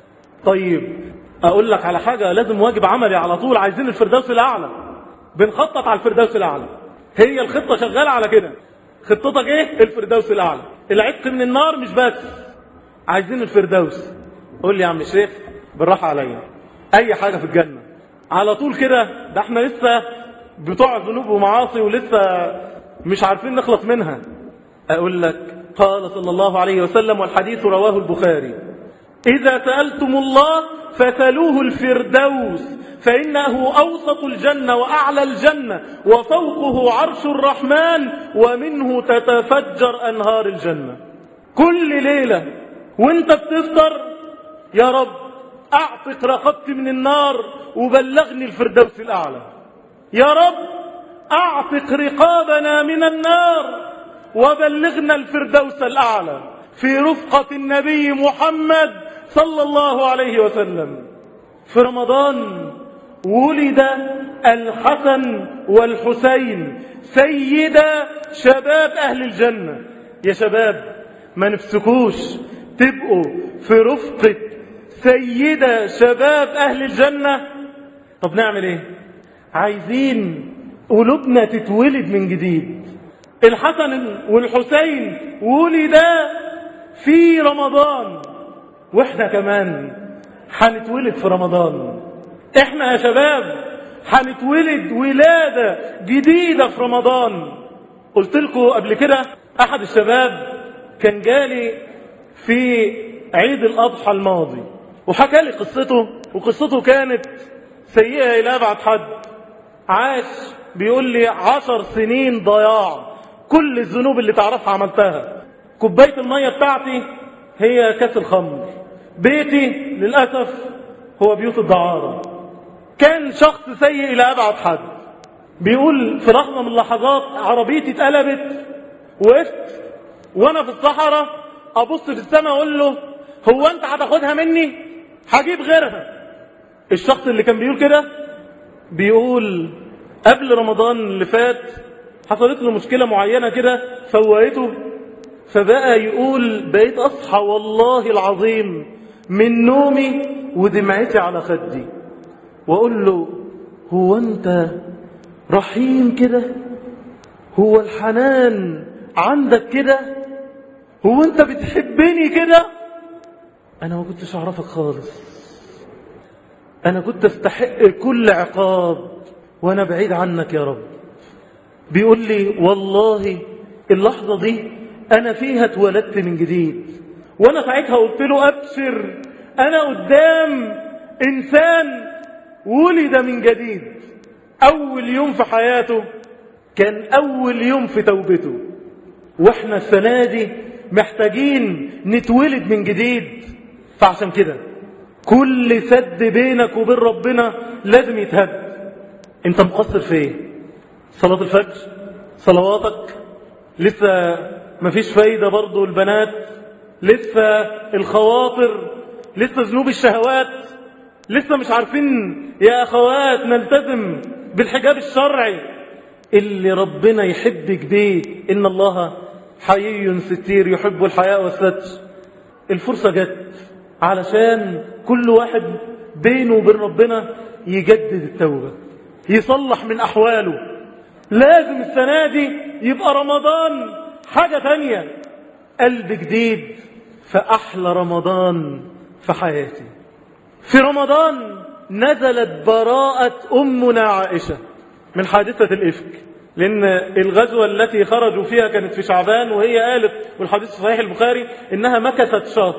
طيب أقول لك على حاجة لازم واجب عملي على طول عايزين الفردوس الأعلى بنخطط على الفردوس الأعلى هي الخطة شغالة على كده خطتك ايه الفردوس الأعلى العتق من النار مش بس عايزين الفردوس قول لي يا عم الشيخ بالراحة عليا أي حاجة في الجنة على طول كده ده احنا لسه بتوع ذنوب ومعاصي ولسه مش عارفين نخلص منها أقول لك قال صلى الله عليه وسلم والحديث رواه البخاري إذا سألتم الله فسلوه الفردوس فإنه أوسط الجنة وأعلى الجنة وفوقه عرش الرحمن ومنه تتفجر أنهار الجنة كل ليلة وانت بتفطر يا رب أعتق رقبتي من النار وبلغني الفردوس الأعلى يا رب أعتق رقابنا من النار وبلغنا الفردوس الأعلى في رفقة النبي محمد صلى الله عليه وسلم في رمضان ولد الحسن والحسين سيدا شباب أهل الجنة يا شباب ما نفسكوش تبقوا في رفقة سيدة شباب أهل الجنة طب نعمل ايه عايزين قلوبنا تتولد من جديد الحسن والحسين ولدا في رمضان واحنا كمان هنتولد في رمضان احنا يا شباب هنتولد ولادة جديدة في رمضان قلت لكم قبل كده احد الشباب كان جالي في عيد الاضحى الماضي وحكى لي قصته وقصته كانت سيئة الى ابعد حد عاش بيقول لي عشر سنين ضياع كل الذنوب اللي تعرفها عملتها كوباية المية بتاعتي هي كاس الخمر بيتي للأسف هو بيوت الدعارة كان شخص سيء إلى أبعد حد بيقول في لحظة من اللحظات عربيتي اتقلبت وقفت وأنا في الصحراء أبص في السماء أقول له هو أنت هتاخدها مني هجيب غيرها الشخص اللي كان بيقول كده بيقول قبل رمضان اللي فات حصلت له مشكلة معينة كده فوقته فبقى يقول بقيت أصحى والله العظيم من نومي ودمعتي على خدي وأقول له هو أنت رحيم كده هو الحنان عندك كده هو أنت بتحبني كده أنا ما كنتش أعرفك خالص أنا كنت أستحق كل عقاب وأنا بعيد عنك يا رب بيقول لي والله اللحظة دي أنا فيها اتولدت من جديد وأنا ساعتها قلت له أبشر أنا قدام إنسان ولد من جديد أول يوم في حياته كان أول يوم في توبته وإحنا السنة دي محتاجين نتولد من جديد فعشان كده كل سد بينك وبين ربنا لازم يتهد انت مقصر في ايه صلاة الفجر صلواتك لسه مفيش فايدة برضو البنات لسه الخواطر لسه ذنوب الشهوات لسه مش عارفين يا أخوات نلتزم بالحجاب الشرعي اللي ربنا يحبك بيه إن الله حيي ستير يحب الحياء والستر الفرصة جت علشان كل واحد بينه وبين ربنا يجدد التوبة يصلح من أحواله لازم السنة دي يبقى رمضان حاجة تانية قلب جديد فأحلى رمضان في حياتي في رمضان نزلت براءة أمنا عائشة من حادثة الإفك لأن الغزوة التي خرجوا فيها كانت في شعبان وهي قالت والحديث في صحيح البخاري إنها مكثت شهر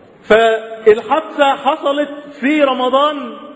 فالحادثة حصلت في رمضان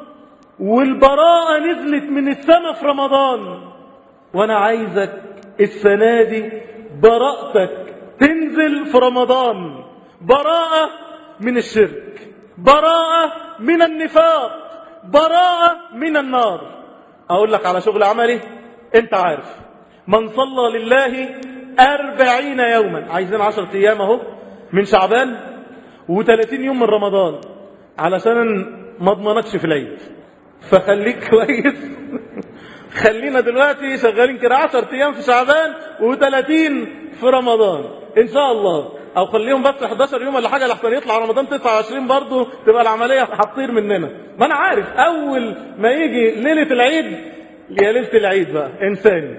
والبراءة نزلت من السماء في رمضان وأنا عايزك السنة دي براءتك تنزل في رمضان براءة من الشرك براءة من النفاق براءة من النار أقول لك على شغل عملي أنت عارف من صلى لله أربعين يوما عايزين عشرة أيام أهو من شعبان وثلاثين يوم من رمضان علشان ما اضمنكش في العيد فخليك كويس خلينا دلوقتي شغالين كده 10 ايام في شعبان و30 في رمضان ان شاء الله او خليهم بس 11 يوم ولا حاجه لحسن يطلع رمضان 29 برضه تبقى العمليه هتطير مننا ما انا عارف اول ما يجي ليله العيد يا ليله العيد بقى انساني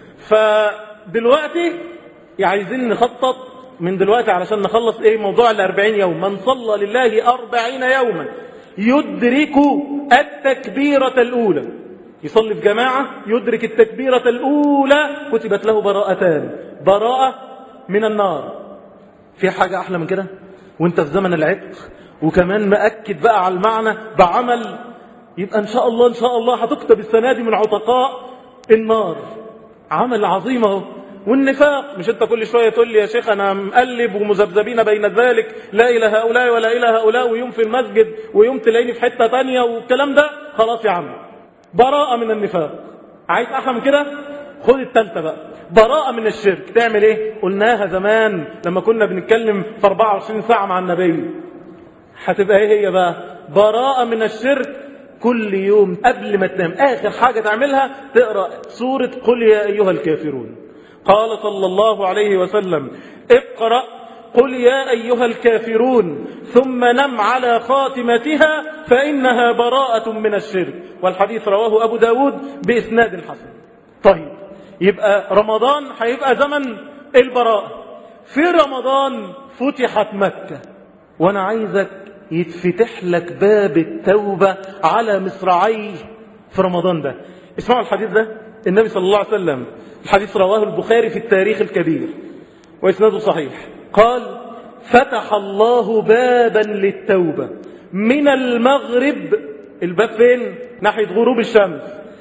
فدلوقتي عايزين نخطط من دلوقتي علشان نخلص ايه موضوع ال 40 يوم من صلى لله 40 يوما يدرك التكبيرة الأولى يصلي في جماعة يدرك التكبيرة الأولى كتبت له براءتان براءة من النار في حاجة أحلى من كده وانت في زمن العتق وكمان مأكد بقى على المعنى بعمل يبقى إن شاء الله إن شاء الله هتكتب السنة دي من عتقاء النار عمل عظيم اهو والنفاق مش انت كل شويه تقول لي يا شيخ انا مقلب ومذبذبين بين ذلك لا الى هؤلاء ولا الى هؤلاء ويوم في المسجد ويوم تلاقيني في حته تانية والكلام ده خلاص يا عم براءه من النفاق عايز احلى من كده خد التالتة بقى براءة من الشرك تعمل ايه قلناها زمان لما كنا بنتكلم في 24 ساعة مع النبي هتبقى ايه هي بقى براءة من الشرك كل يوم قبل ما تنام آخر حاجة تعملها تقرأ سورة قل يا أيها الكافرون قال صلى الله عليه وسلم اقرأ قل يا أيها الكافرون ثم نم على خاتمتها فإنها براءة من الشرك والحديث رواه أبو داود بإسناد حسن طيب يبقى رمضان هيبقى زمن البراءة في رمضان فتحت مكة وأنا عايزك يتفتح لك باب التوبة على مصراعي في رمضان ده اسمعوا الحديث ده النبي صلى الله عليه وسلم الحديث رواه البخاري في التاريخ الكبير وإسناده صحيح قال فتح الله بابا للتوبة من المغرب الباب فين ناحية غروب الشمس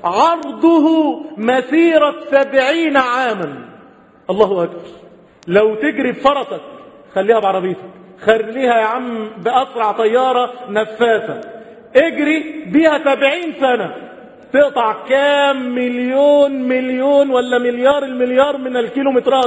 عرضه مسيرة سبعين عاما الله أكبر لو تجري بفرسك خليها بعربيتك خليها يا عم بأسرع طيارة نفاثة اجري بيها سبعين سنة تقطع كام مليون مليون ولا مليار المليار من الكيلومترات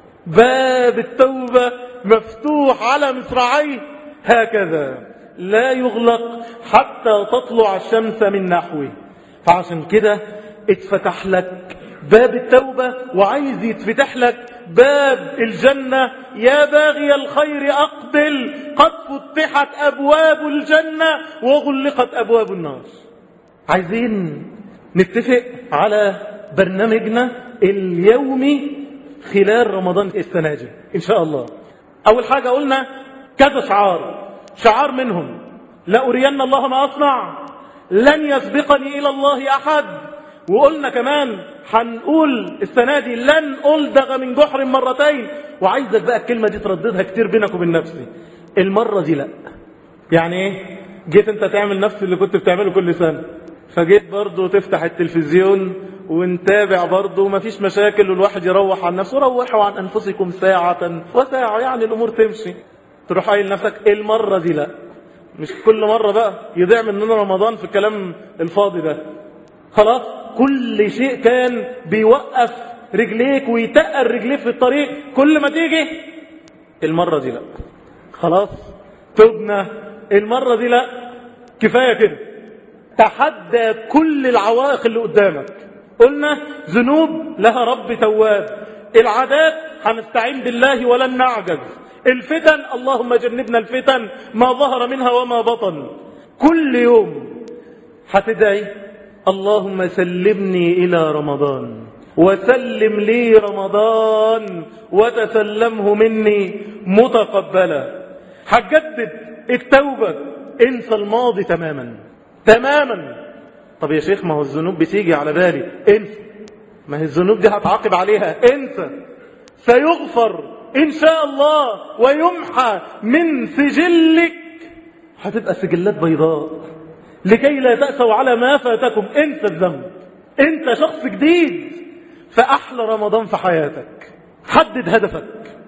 باب التوبة مفتوح على مصراعيه هكذا لا يغلق حتى تطلع الشمس من نحوه فعشان كده اتفتح لك باب التوبة وعايز يتفتح لك باب الجنة يا باغي الخير أقبل قد فتحت أبواب الجنة وغلقت أبواب النار عايزين نتفق على برنامجنا اليومي خلال رمضان السنة دي إن شاء الله أول حاجة قلنا كذا شعار شعار منهم لا أرين الله ما أصنع لن يسبقني إلى الله أحد وقلنا كمان هنقول السنة دي لن ألدغ من جحر مرتين وعايزك بقى الكلمة دي ترددها كتير بينك وبين نفسي المرة دي لا يعني ايه جيت انت تعمل نفس اللي كنت بتعمله كل سنة فجيت برضو تفتح التلفزيون ونتابع برضو مفيش مشاكل والواحد يروح عن نفسه روحوا عن أنفسكم ساعة وساعة يعني الأمور تمشي تروح قايل نفسك المرة دي لا مش كل مرة بقى يضيع مننا رمضان في الكلام الفاضي ده خلاص كل شيء كان بيوقف رجليك ويتقل رجليك في الطريق كل ما تيجي المرة دي لا خلاص تبنى المرة دي لا كفاية كده تحدى كل العوائق اللي قدامك قلنا ذنوب لها رب تواب العادات هنستعين بالله ولن نعجز الفتن اللهم جنبنا الفتن ما ظهر منها وما بطن كل يوم هتدعي اللهم سلمني إلى رمضان وسلم لي رمضان وتسلمه مني متقبلا هتجدد التوبة انسى الماضي تماما تماما طب يا شيخ ما هو الذنوب بتيجي على بالي انسى ما هي الذنوب دي هتعاقب عليها انسى سيغفر ان شاء الله ويمحى من سجلك هتبقى سجلات بيضاء لكي لا تأسوا على ما فاتكم انسى الذنب انت شخص جديد فأحلى رمضان في حياتك حدد هدفك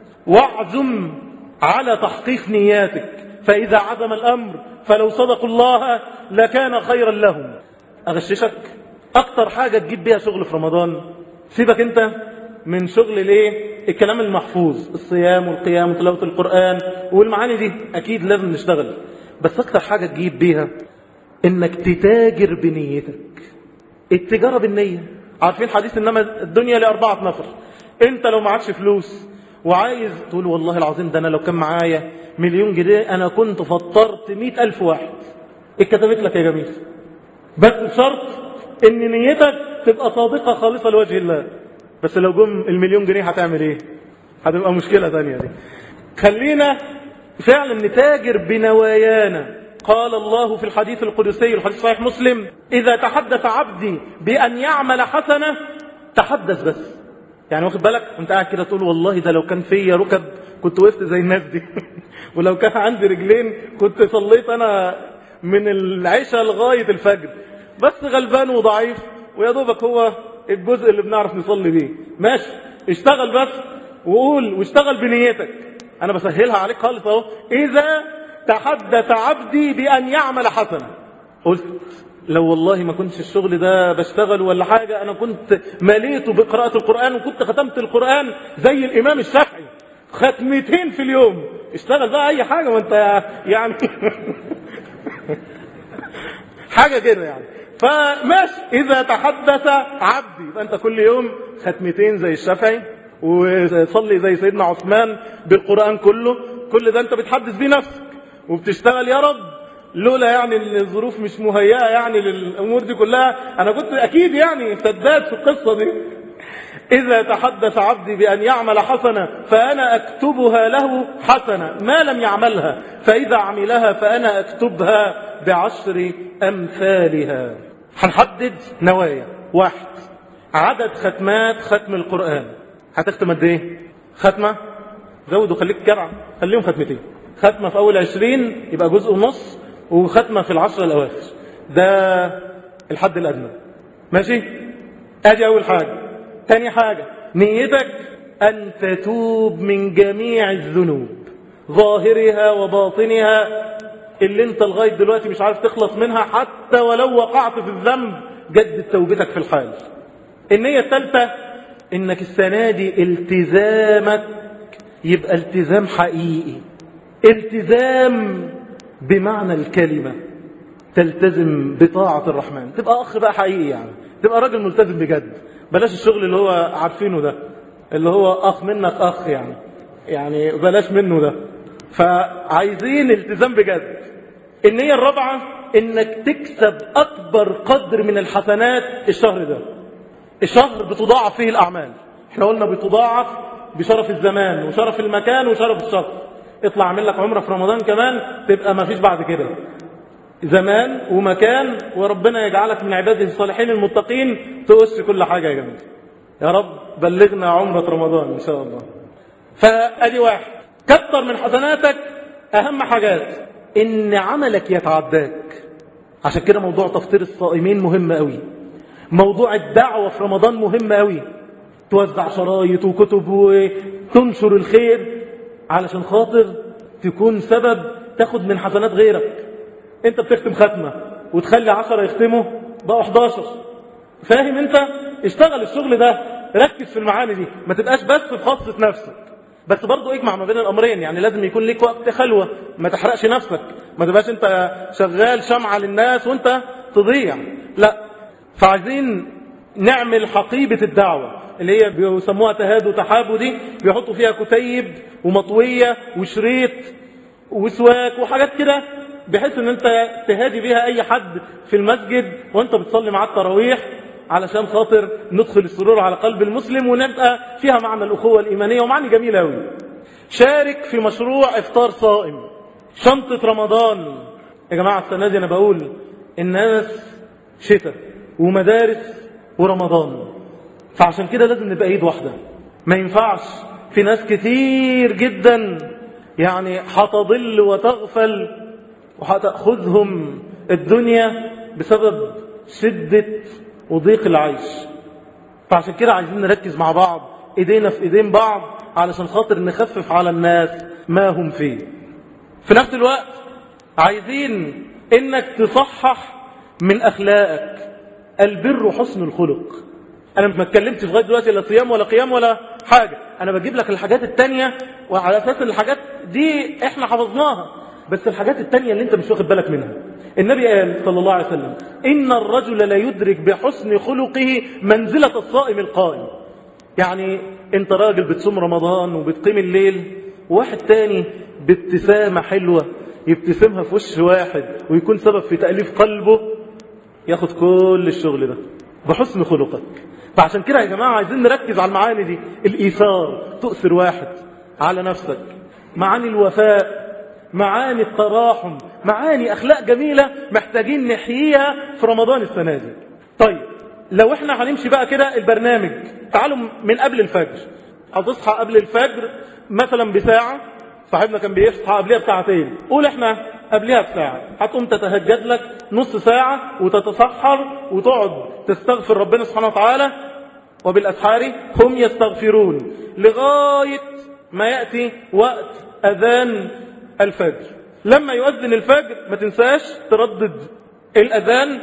واعزم على تحقيق نياتك فإذا عزم الأمر فلو صدقوا الله لكان خيرا لهم أغششك أكتر حاجة تجيب بيها شغل في رمضان سيبك أنت من شغل الايه الكلام المحفوظ الصيام والقيام وتلاوة القرآن والمعاني دي أكيد لازم نشتغل بس أكتر حاجة تجيب بيها إنك تتاجر بنيتك التجارة بالنية عارفين حديث إنما الدنيا لأربعة نفر أنت لو معكش فلوس وعايز تقول والله العظيم ده أنا لو كان معايا مليون جنيه أنا كنت فطرت مئة ألف واحد اتكتبت لك يا جميل بس بشرط إن نيتك تبقى صادقة خالصة لوجه الله بس لو جم المليون جنيه هتعمل ايه هتبقى مشكلة ثانية دي خلينا فعلا نتاجر بنوايانا قال الله في الحديث القدسي الحديث صحيح مسلم إذا تحدث عبدي بأن يعمل حسنة تحدث بس يعني واخد بالك وانت قاعد كده تقول والله ده لو كان فيا ركب كنت وقفت زي الناس دي ولو كان عندي رجلين كنت صليت انا من العشاء لغاية الفجر بس غلبان وضعيف ويا دوبك هو الجزء اللي بنعرف نصلي بيه ماشي اشتغل بس وقول واشتغل بنيتك انا بسهلها عليك خالص اهو اذا تحدث عبدي بان يعمل حسنا قلت لو والله ما كنتش الشغل ده بشتغل ولا حاجة أنا كنت مليته بقراءة القرآن وكنت ختمت القرآن زي الإمام الشافعي ختمتين في اليوم اشتغل بقى أي حاجة وانت يعني حاجة كده يعني فماشي إذا تحدث عبدي يبقى أنت كل يوم ختمتين زي الشافعي وصلي زي سيدنا عثمان بالقرآن كله كل ده أنت بتحدث بيه نفسك وبتشتغل يا رب لولا يعني ان الظروف مش مهيئة يعني للأمور دي كلها أنا كنت أكيد يعني سداد في القصة دي إذا تحدث عبدي بأن يعمل حسنة فأنا أكتبها له حسنة ما لم يعملها فإذا عملها فأنا أكتبها بعشر أمثالها هنحدد نوايا واحد عدد ختمات ختم القرآن هتختم قد ايه ختمة زود وخليك جرع خليهم ختمتين ختمة في أول عشرين يبقى جزء ونص وختمة في العشر الأواخر ده الحد الأدنى ماشي ادي أول حاجة تاني حاجة نيتك أن تتوب من جميع الذنوب ظاهرها وباطنها اللي انت لغاية دلوقتي مش عارف تخلص منها حتى ولو وقعت في الذنب جدد توبتك في الحال النية الثالثة انك السنة دي التزامك يبقى التزام حقيقي التزام بمعنى الكلمة تلتزم بطاعة الرحمن تبقى أخ بقى حقيقي يعني تبقى راجل ملتزم بجد بلاش الشغل اللي هو عارفينه ده اللي هو أخ منك أخ يعني يعني بلاش منه ده فعايزين التزام بجد النية الرابعة انك تكسب اكبر قدر من الحسنات الشهر ده الشهر بتضاعف فيه الاعمال احنا قلنا بتضاعف بشرف الزمان وشرف المكان وشرف الشخص اطلع اعمل لك عمره في رمضان كمان تبقى ما فيش بعد كده زمان ومكان وربنا يجعلك من عباده الصالحين المتقين تقص كل حاجه يا جماعه يا رب بلغنا عمره رمضان ان شاء الله فادي واحد كتر من حسناتك اهم حاجات ان عملك يتعداك عشان كده موضوع تفطير الصائمين مهم قوي موضوع الدعوه في رمضان مهم قوي توزع شرايط وكتب وتنشر الخير علشان خاطر تكون سبب تاخد من حسنات غيرك انت بتختم ختمة وتخلي عشرة يختموا بقوا 11 فاهم انت اشتغل الشغل ده ركز في المعاني دي ما تبقاش بس في خاصة نفسك بس برضو اجمع ما بين الامرين يعني لازم يكون ليك وقت خلوة ما تحرقش نفسك ما تبقاش انت شغال شمعة للناس وانت تضيع لا فعايزين نعمل حقيبة الدعوة اللي هي بيسموها تهاد وتحابو دي بيحطوا فيها كتيب ومطوية وشريط وسواك وحاجات كده بحيث ان انت تهادي بيها اي حد في المسجد وانت بتصلي معاه التراويح علشان خاطر ندخل السرور على قلب المسلم ونبقى فيها معنى الأخوة الإيمانية ومعنى جميل أوي شارك في مشروع إفطار صائم شنطة رمضان يا جماعة السنة دي أنا بقول الناس شتاء ومدارس ورمضان فعشان كده لازم نبقى ايد واحدة ما ينفعش في ناس كتير جدا يعني هتضل وتغفل وهتأخذهم الدنيا بسبب شدة وضيق العيش فعشان كده عايزين نركز مع بعض ايدينا في ايدين بعض علشان خاطر نخفف على الناس ما هم فيه في نفس الوقت عايزين انك تصحح من اخلاقك البر حسن الخلق انا ما اتكلمتش لغايه دلوقتي لا صيام ولا قيام ولا حاجه انا بجيب لك الحاجات التانية وعلى اساس الحاجات دي احنا حفظناها بس الحاجات التانية اللي انت مش واخد بالك منها النبي قال صلى الله عليه وسلم إن الرجل لا يدرك بحسن خلقه منزلة الصائم القائم يعني انت راجل بتصوم رمضان وبتقيم الليل وواحد تاني بابتسامة حلوة يبتسمها في وش واحد ويكون سبب في تأليف قلبه ياخد كل الشغل ده بحسن خلقك فعشان كده يا جماعة عايزين نركز على المعاني دي الإيثار تؤثر واحد على نفسك معاني الوفاء معاني التراحم معاني أخلاق جميلة محتاجين نحييها في رمضان السنة دي طيب لو احنا هنمشي بقى كده البرنامج تعالوا من قبل الفجر هتصحى قبل الفجر مثلا بساعة صاحبنا كان بيصحى قبلها بساعتين قول احنا قبلها بساعة هتقوم تتهجد لك نص ساعة وتتسحر وتقعد تستغفر ربنا سبحانه وتعالى وبالأسحار هم يستغفرون لغاية ما يأتي وقت أذان الفجر لما يؤذن الفجر ما تنساش تردد الأذان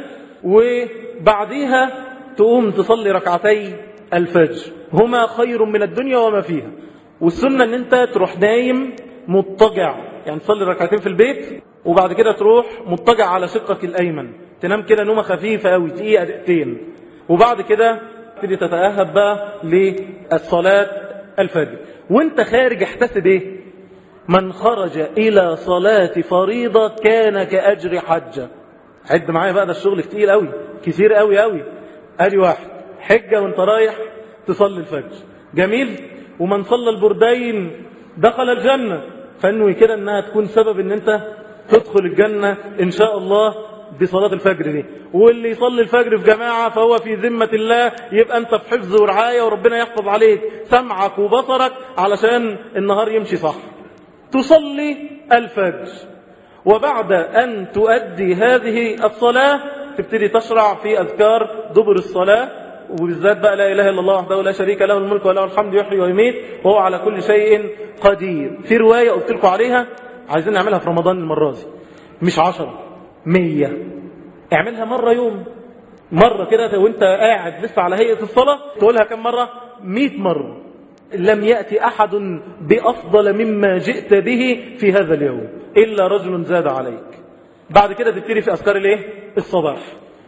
وبعديها تقوم تصلي ركعتي الفجر هما خير من الدنيا وما فيها والسنة ان انت تروح نايم مضطجع يعني تصلي ركعتين في البيت وبعد كده تروح مضطجع على شقك الأيمن تنام كده نومة خفيفة أوي دقيقة دقيقتين وبعد كده تبتدي تتأهب بقى للصلاة الفجر وانت خارج احتسب ايه من خرج إلى صلاة فريضة كان كأجر حجة عد معايا بقى ده الشغل كتير قوي كتير قوي قوي ادي واحد حجة وانت رايح تصلي الفجر جميل ومن صلى البردين دخل الجنة فانوي كده انها تكون سبب ان انت تدخل الجنة ان شاء الله بصلاة الفجر دي واللي يصلي الفجر في جماعة فهو في ذمة الله يبقى انت في حفظ ورعاية وربنا يحفظ عليك سمعك وبصرك علشان النهار يمشي صح تصلي الفجر وبعد أن تؤدي هذه الصلاة تبتدي تشرع في أذكار دبر الصلاة وبالذات بقى لا إله إلا الله وحده لا شريك له الملك وله الحمد يحيي ويميت وهو على كل شيء قدير في رواية قلت لكم عليها عايزين نعملها في رمضان المرة دي مش عشرة مية اعملها مرة يوم مرة كده وانت قاعد لسه على هيئة الصلاة تقولها كم مرة مئة مرة لم يأتي أحد بأفضل مما جئت به في هذا اليوم إلا رجل زاد عليك بعد كده تبتدي في أذكار الايه الصباح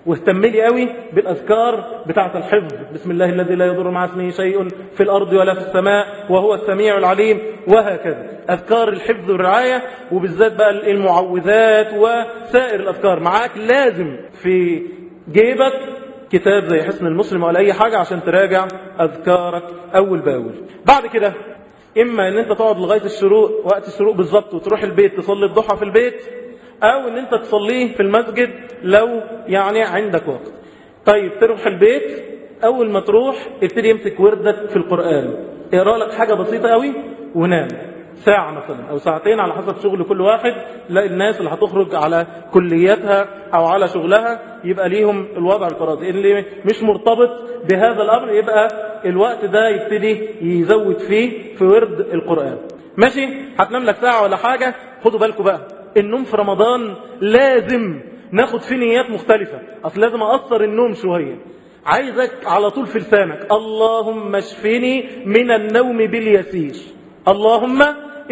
واهتم لي قوي بالاذكار بتاعه الحفظ بسم الله الذي لا يضر مع اسمه شيء في الارض ولا في السماء وهو السميع العليم وهكذا اذكار الحفظ والرعايه وبالذات بقى المعوذات وسائر الاذكار معاك لازم في جيبك كتاب زي حسن المسلم ولا اي حاجه عشان تراجع اذكارك اول باول بعد كده اما ان انت تقعد لغايه الشروق وقت الشروق بالظبط وتروح البيت تصلي الضحى في البيت او ان انت تصليه في المسجد لو يعني عندك وقت طيب تروح البيت اول ما تروح ابتدي يمسك وردك في القرآن اقرا لك حاجة بسيطة قوي ونام ساعة مثلا او ساعتين على حسب شغل كل واحد لا الناس اللي هتخرج على كلياتها او على شغلها يبقى ليهم الوضع الفرازي اللي مش مرتبط بهذا الامر يبقى الوقت ده يبتدي يزود فيه في ورد القرآن ماشي هتنام لك ساعة ولا حاجة خدوا بالكم بقى النوم في رمضان لازم ناخد فيه نيات مختلفة اصل لازم اقصر النوم شوية عايزك على طول في لسانك اللهم اشفني من النوم باليسير اللهم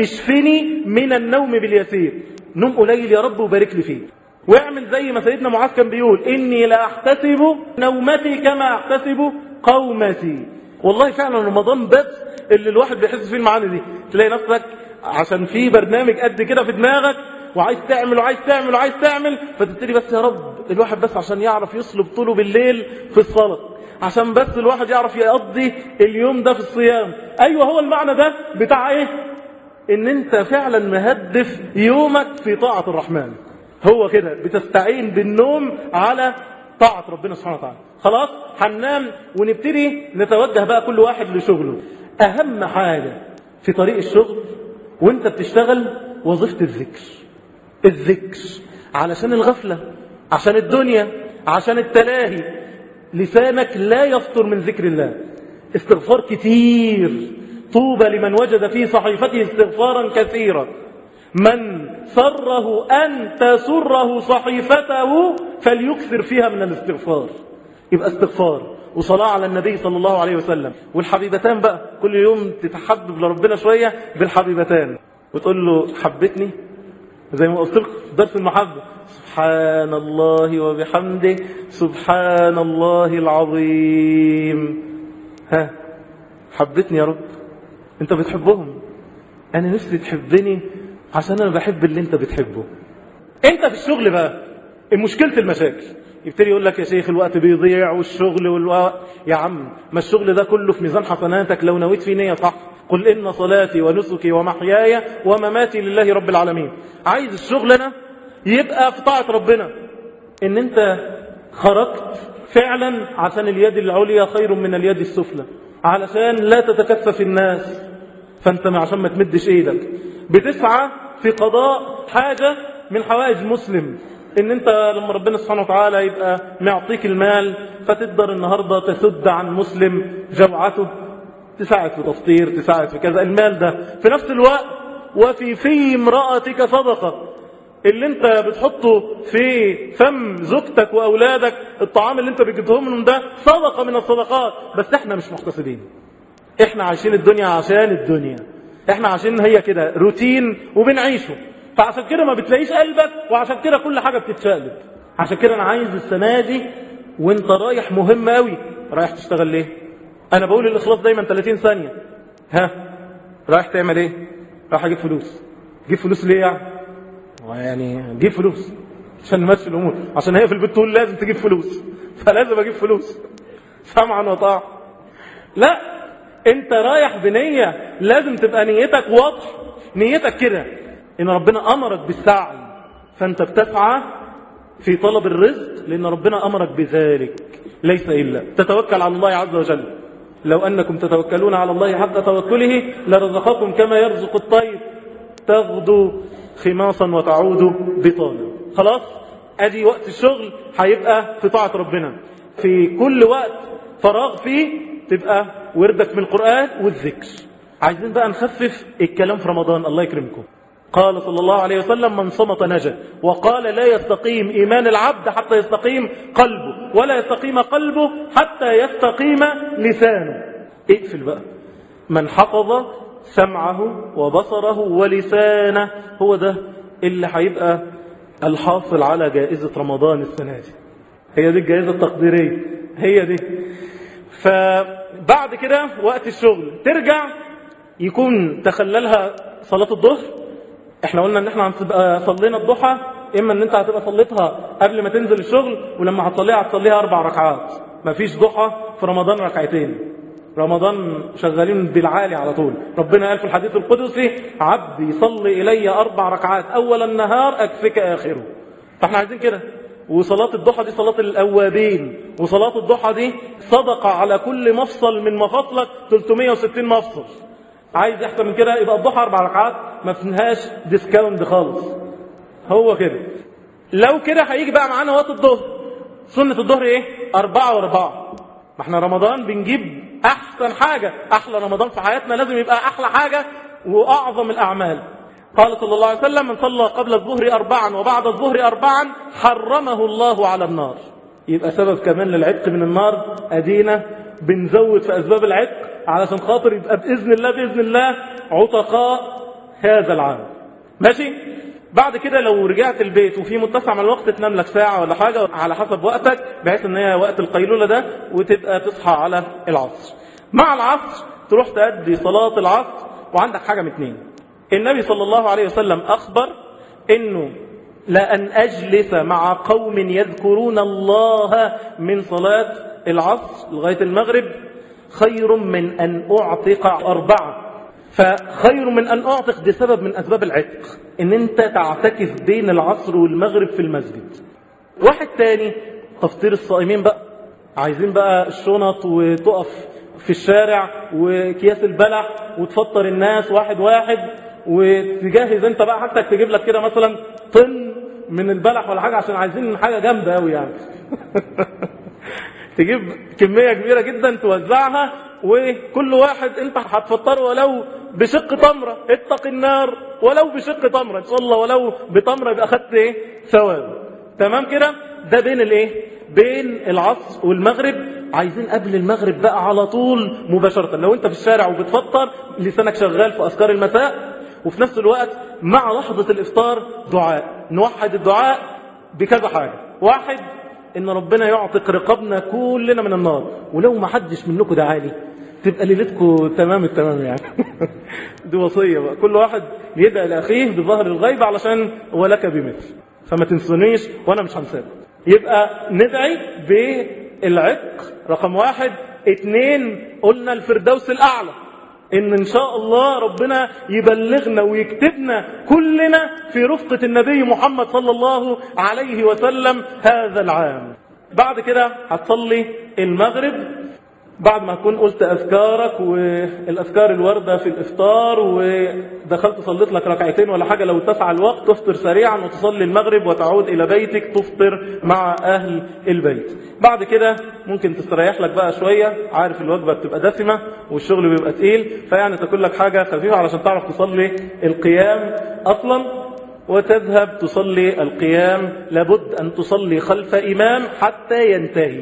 اشفني من النوم باليسير نوم قليل يا رب وبارك لي فيه واعمل زي ما سيدنا معاذ كان بيقول اني لا احتسب نومتي كما احتسب قومتي والله فعلا رمضان بس اللي الواحد بيحس فيه المعاني دي تلاقي نفسك عشان في برنامج قد كده في دماغك وعايز تعمل وعايز تعمل وعايز تعمل فتبتدي بس يا رب الواحد بس عشان يعرف يصلب طوله بالليل في الصلاة عشان بس الواحد يعرف يقضي اليوم ده في الصيام ايوه هو المعنى ده بتاع ايه ان انت فعلا مهدف يومك في طاعة الرحمن هو كده بتستعين بالنوم على طاعة ربنا سبحانه وتعالى خلاص هننام ونبتدي نتوجه بقى كل واحد لشغله اهم حاجة في طريق الشغل وانت بتشتغل وظيفة الذكر الذكر علشان الغفلة عشان الدنيا عشان التلاهي لسانك لا يفطر من ذكر الله استغفار كتير طوبى لمن وجد في صحيفته استغفارا كثيرا من سره أن تسره صحيفته فليكثر فيها من الاستغفار يبقى استغفار وصلاة على النبي صلى الله عليه وسلم والحبيبتان بقى كل يوم تتحبب لربنا شوية بالحبيبتان وتقول له حبتني زي ما قلت لكم في درس المحبة سبحان الله وبحمده سبحان الله العظيم ها حبتني يا رب انت بتحبهم انا نفسي تحبني عشان انا بحب اللي انت بتحبه انت في الشغل بقى مشكلة المشاكل يبتدي يقول لك يا شيخ الوقت بيضيع والشغل والوقت يا عم ما الشغل ده كله في ميزان حسناتك لو نويت فيه نية صح قل إن صلاتي ونسكي ومحياي ومماتي لله رب العالمين عايز الشغل أنا يبقى في طاعة ربنا إن أنت خرجت فعلا عشان اليد العليا خير من اليد السفلى علشان لا تتكفف الناس فأنت عشان ما تمدش إيدك بتسعى في قضاء حاجة من حوائج المسلم ان انت لما ربنا سبحانه وتعالى يبقى معطيك المال فتقدر النهاردة تسد عن مسلم جوعته تساعد في تفطير تساعد في كذا المال ده في نفس الوقت وفي في امرأتك صدقة اللي انت بتحطه في فم زوجتك واولادك الطعام اللي انت بتجيبهم لهم ده صدقة من الصدقات بس احنا مش محتسبين احنا عايشين الدنيا عشان الدنيا احنا عايشين هي كده روتين وبنعيشه فعشان كده ما بتلاقيش قلبك وعشان كده كل حاجة بتتشقلب عشان كده انا عايز السنة دي وانت رايح مهم قوي رايح تشتغل ليه انا بقول الاخلاص دايما 30 ثانية ها رايح تعمل ايه رايح اجيب فلوس جيب فلوس ليه يعني يعني جيب فلوس عشان نمشي الامور عشان هي في البيت تقول لازم تجيب فلوس فلازم اجيب فلوس سمعا وطاعة لا انت رايح بنية لازم تبقى نيتك واضحة نيتك كده ان ربنا امرك بالسعي فانت بتسعى في طلب الرزق لان ربنا امرك بذلك ليس الا تتوكل على الله عز وجل لو انكم تتوكلون على الله حق توكله لرزقكم كما يرزق الطير تغدو خماصا وتعود بطانا خلاص ادي وقت الشغل هيبقى في طاعة ربنا في كل وقت فراغ فيه تبقى وردك من القرآن والذكر عايزين بقى نخفف الكلام في رمضان الله يكرمكم قال صلى الله عليه وسلم من صمت نجا وقال لا يستقيم إيمان العبد حتى يستقيم قلبه ولا يستقيم قلبه حتى يستقيم لسانه اقفل بقى من حفظ سمعه وبصره ولسانه هو ده اللي هيبقى الحاصل على جائزة رمضان السنة دي هي دي الجائزة التقديرية هي دي فبعد كده وقت الشغل ترجع يكون تخللها صلاة الظهر احنا قلنا ان احنا هنبقى صلينا الضحى اما ان انت هتبقى صليتها قبل ما تنزل الشغل ولما هتصليها هتصليها اربع ركعات مفيش ضحى في رمضان ركعتين رمضان شغالين بالعالي على طول ربنا قال في الحديث القدسي عبدي صلي إلي أربع ركعات أول النهار أكفك آخره فاحنا عايزين كده وصلاة الضحى دي صلاة الأوابين وصلاة الضحى دي صدقة على كل مفصل من مفاصلك 360 مفصل عايز يحسن من كده يبقى الضحى أربع ركعات ما فيهاش ديسكاونت خالص هو كده لو كده هيجي بقى معانا وقت الظهر سنة الظهر ايه أربعة وأربعة ما احنا رمضان بنجيب أحسن حاجة أحلى رمضان في حياتنا لازم يبقى أحلى حاجة وأعظم الأعمال قال صلى الله عليه وسلم من صلى قبل الظهر أربعا وبعد الظهر أربعا حرمه الله على النار يبقى سبب كمان للعتق من النار أدينا بنزود في أسباب العتق علشان خاطر يبقى بإذن الله بإذن الله عتقاء هذا العام ماشي بعد كده لو رجعت البيت وفي متسع من الوقت تنام لك ساعة ولا حاجة على حسب وقتك بحيث ان هي وقت القيلولة ده وتبقى تصحى على العصر مع العصر تروح تأدي صلاة العصر وعندك حاجة من اتنين النبي صلى الله عليه وسلم أخبر انه لأن أجلس مع قوم يذكرون الله من صلاة العصر لغاية المغرب خير من أن أعتق أربعة فخير من أن أعتق دي سبب من أسباب العتق إن أنت تعتكف بين العصر والمغرب في المسجد واحد تاني تفطير الصائمين بقى عايزين بقى الشنط وتقف في الشارع وكياس البلح وتفطر الناس واحد واحد وتجهز انت بقى حاجتك تجيب لك كده مثلا طن من البلح ولا حاجة عشان عايزين حاجة جامدة قوي يعني تجيب كمية كبيرة جدا توزعها وكل واحد انت هتفطره ولو بشق تمرة اتق النار ولو بشق تمرة ان شاء الله ولو بتمرة يبقى اخدت ايه ثواب تمام كده ده بين الايه بين العصر والمغرب عايزين قبل المغرب بقى على طول مباشرة لو انت في الشارع وبتفطر لسانك شغال في اذكار المساء وفي نفس الوقت مع لحظة الافطار دعاء نوحد الدعاء بكذا حاجة واحد ان ربنا يعتق رقابنا كلنا من النار ولو ما حدش منكم دعالي تبقى ليلتكم تمام التمام يعني دي وصية بقى كل واحد يدعي لأخيه بظهر الغيب علشان ولك بمثل فما تنسونيش وانا مش هنساك يبقى ندعي بالعتق رقم واحد اتنين قلنا الفردوس الأعلى ان ان شاء الله ربنا يبلغنا ويكتبنا كلنا في رفقة النبي محمد صلى الله عليه وسلم هذا العام بعد كده هتصلي المغرب بعد ما تكون قلت أذكارك والأذكار الوردة في الإفطار ودخلت صليت لك ركعتين ولا حاجة لو اتسع الوقت تفطر سريعا وتصلي المغرب وتعود إلى بيتك تفطر مع أهل البيت بعد كده ممكن تستريح لك بقى شوية عارف الوجبة بتبقى دسمة والشغل بيبقى تقيل فيعني تاكل لك حاجة خفيفة علشان تعرف تصلي القيام أصلا وتذهب تصلي القيام لابد أن تصلي خلف إمام حتى ينتهي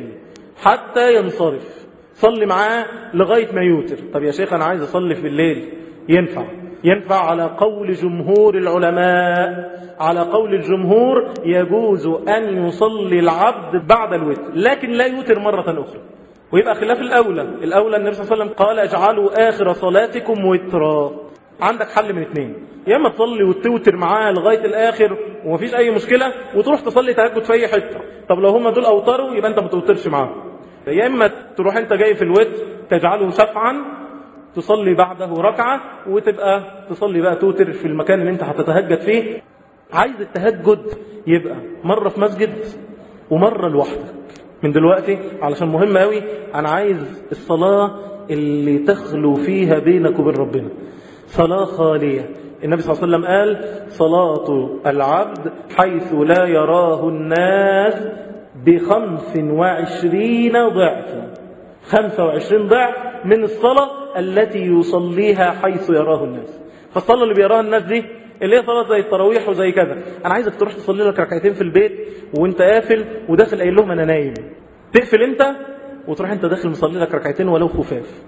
حتى ينصرف صلي معاه لغاية ما يوتر طب يا شيخ أنا عايز أصلي في الليل ينفع ينفع على قول جمهور العلماء على قول الجمهور يجوز أن يصلي العبد بعد الوتر لكن لا يوتر مرة أخرى ويبقى خلاف الأولى الأولى النبي صلى الله عليه وسلم قال اجعلوا آخر صلاتكم وترا عندك حل من اثنين يا اما تصلي وتوتر معاه لغايه الاخر ومفيش اي مشكله وتروح تصلي تهجد في اي حته طب لو هم دول اوتروا يبقى انت ما توترش معاهم يا إما تروح أنت جاي في الوتر تجعله شفعا تصلي بعده ركعة وتبقى تصلي بقى توتر في المكان اللي انت هتتهجد فيه عايز التهجد يبقى مرة في مسجد ومرة لوحدك من دلوقتي علشان مهم قوي أنا عايز الصلاة اللي تخلو فيها بينك وبين ربنا صلاة خالية النبي صلى الله عليه وسلم قال صلاة العبد حيث لا يراه الناس بخمس وعشرين ضعفا خمسة وعشرين ضعف من الصلاة التي يصليها حيث يراه الناس فالصلاة اللي بيراها الناس دي اللي هي صلاة زي التراويح وزي كذا أنا عايزك تروح تصلي لك ركعتين في البيت وانت قافل وداخل قايل لهم أنا نايم تقفل انت وتروح انت داخل مصلي لك ركعتين ولو خفاف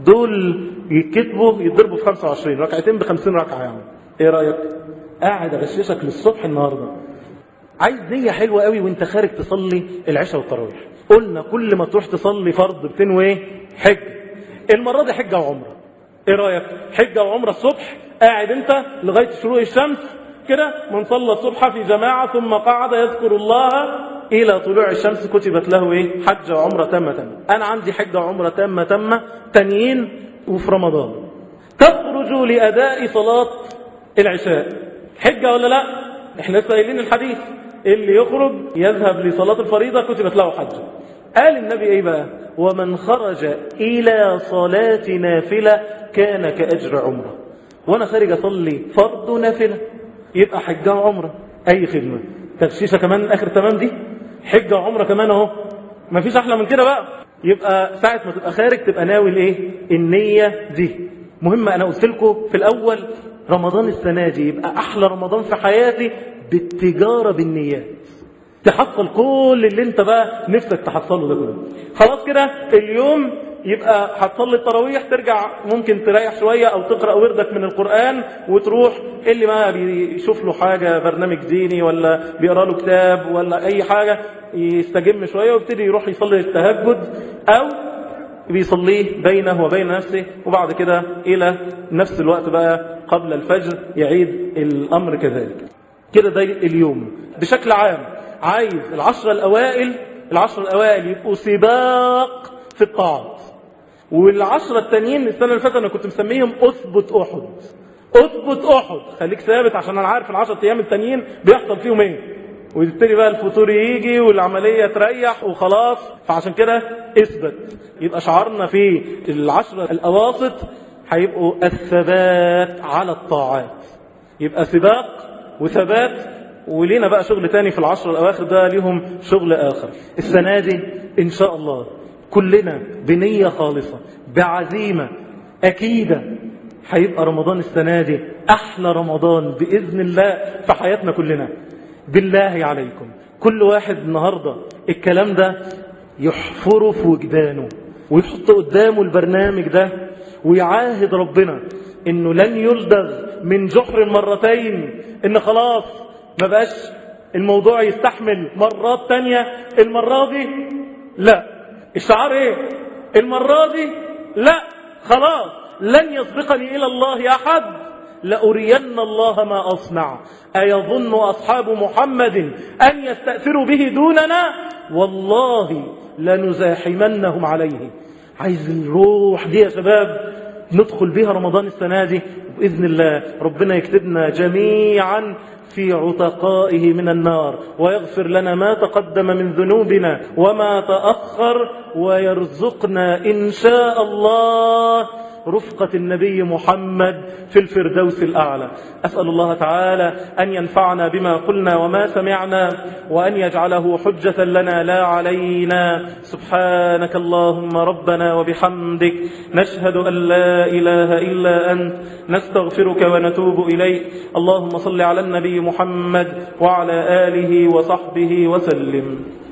دول يتكتبوا يتضربوا في 25 ركعتين ب 50 ركعة يعني ايه رأيك قاعد اغششك للصبح النهارده عايز نية حلوة قوي وانت خارج تصلي العشاء والتراويح قلنا كل ما تروح تصلي فرض بتنوي ايه حج المرة دي حجة وعمرة ايه رأيك حجة وعمرة الصبح قاعد انت لغاية شروق الشمس كده من صلى الصبح في جماعة ثم قعد يذكر الله إلى طلوع الشمس كتبت له إيه حجة وعمرة تامة تامة أنا عندي حجة وعمرة تامة تامة تانيين وفي رمضان تخرج لأداء صلاة العشاء حجة ولا لا احنا لسه قايلين الحديث اللي يخرج يذهب لصلاة الفريضة كتبت له حجة قال النبي ايه بقى ومن خرج إلى صلاة نافلة كان كأجر عمره وانا خارج اصلي فرض نافلة يبقى حجة وعمرة اي خدمة تغشيشة كمان اخر تمام دي حجة وعمرة كمان اهو مفيش احلى من كده بقى يبقى ساعة ما تبقى خارج تبقى ناوي الايه النية دي مهم انا قلت لكم في الاول رمضان السنة دي يبقى احلى رمضان في حياتي بالتجارة بالنيات تحصل كل اللي انت بقى نفسك تحصله ده كله خلاص كده اليوم يبقى هتصلي التراويح ترجع ممكن تريح شوية او تقرأ وردك من القرآن وتروح اللي ما بيشوف له حاجة برنامج ديني ولا بيقرأ له كتاب ولا اي حاجة يستجم شوية ويبتدي يروح يصلي التهجد او بيصليه بينه وبين نفسه وبعد كده الى نفس الوقت بقى قبل الفجر يعيد الامر كذلك كده ده اليوم بشكل عام عايز العشرة الاوائل العشرة الاوائل يبقوا سباق في الطاعات والعشرة التانيين السنة اللي فاتت أنا كنت مسميهم أثبت أحد أثبت أحد خليك ثابت عشان أنا عارف العشرة أيام التانيين بيحصل فيهم إيه ويبتدي بقى الفطور يجي والعملية تريح وخلاص فعشان كده اثبت يبقى شعارنا في العشرة الأواسط هيبقوا الثبات على الطاعات يبقى سباق وثبات ولينا بقى شغل تاني في العشر الأواخر ده ليهم شغل آخر السنة دي إن شاء الله كلنا بنية خالصة بعزيمة أكيدة هيبقى رمضان السنة دي أحلى رمضان بإذن الله في حياتنا كلنا بالله عليكم كل واحد النهاردة الكلام ده يحفره في وجدانه ويحط قدامه البرنامج ده ويعاهد ربنا انه لن يلدغ من جحر مرتين ان خلاص ما بقاش الموضوع يستحمل مرات تانية المرة دي لا الشعار ايه المرة دي لا خلاص لن يسبقني الى الله احد لأرين الله ما أصنع أيظن أصحاب محمد أن يستأثروا به دوننا والله لنزاحمنهم عليه عايز الروح دي يا شباب ندخل بها رمضان السنة دي بإذن الله ربنا يكتبنا جميعا في عتقائه من النار ويغفر لنا ما تقدم من ذنوبنا وما تأخر ويرزقنا إن شاء الله رفقة النبي محمد في الفردوس الأعلى أسأل الله تعالى أن ينفعنا بما قلنا وما سمعنا وأن يجعله حجة لنا لا علينا سبحانك اللهم ربنا وبحمدك نشهد أن لا إله إلا أنت نستغفرك ونتوب إليك اللهم صل على النبي محمد وعلى آله وصحبه وسلم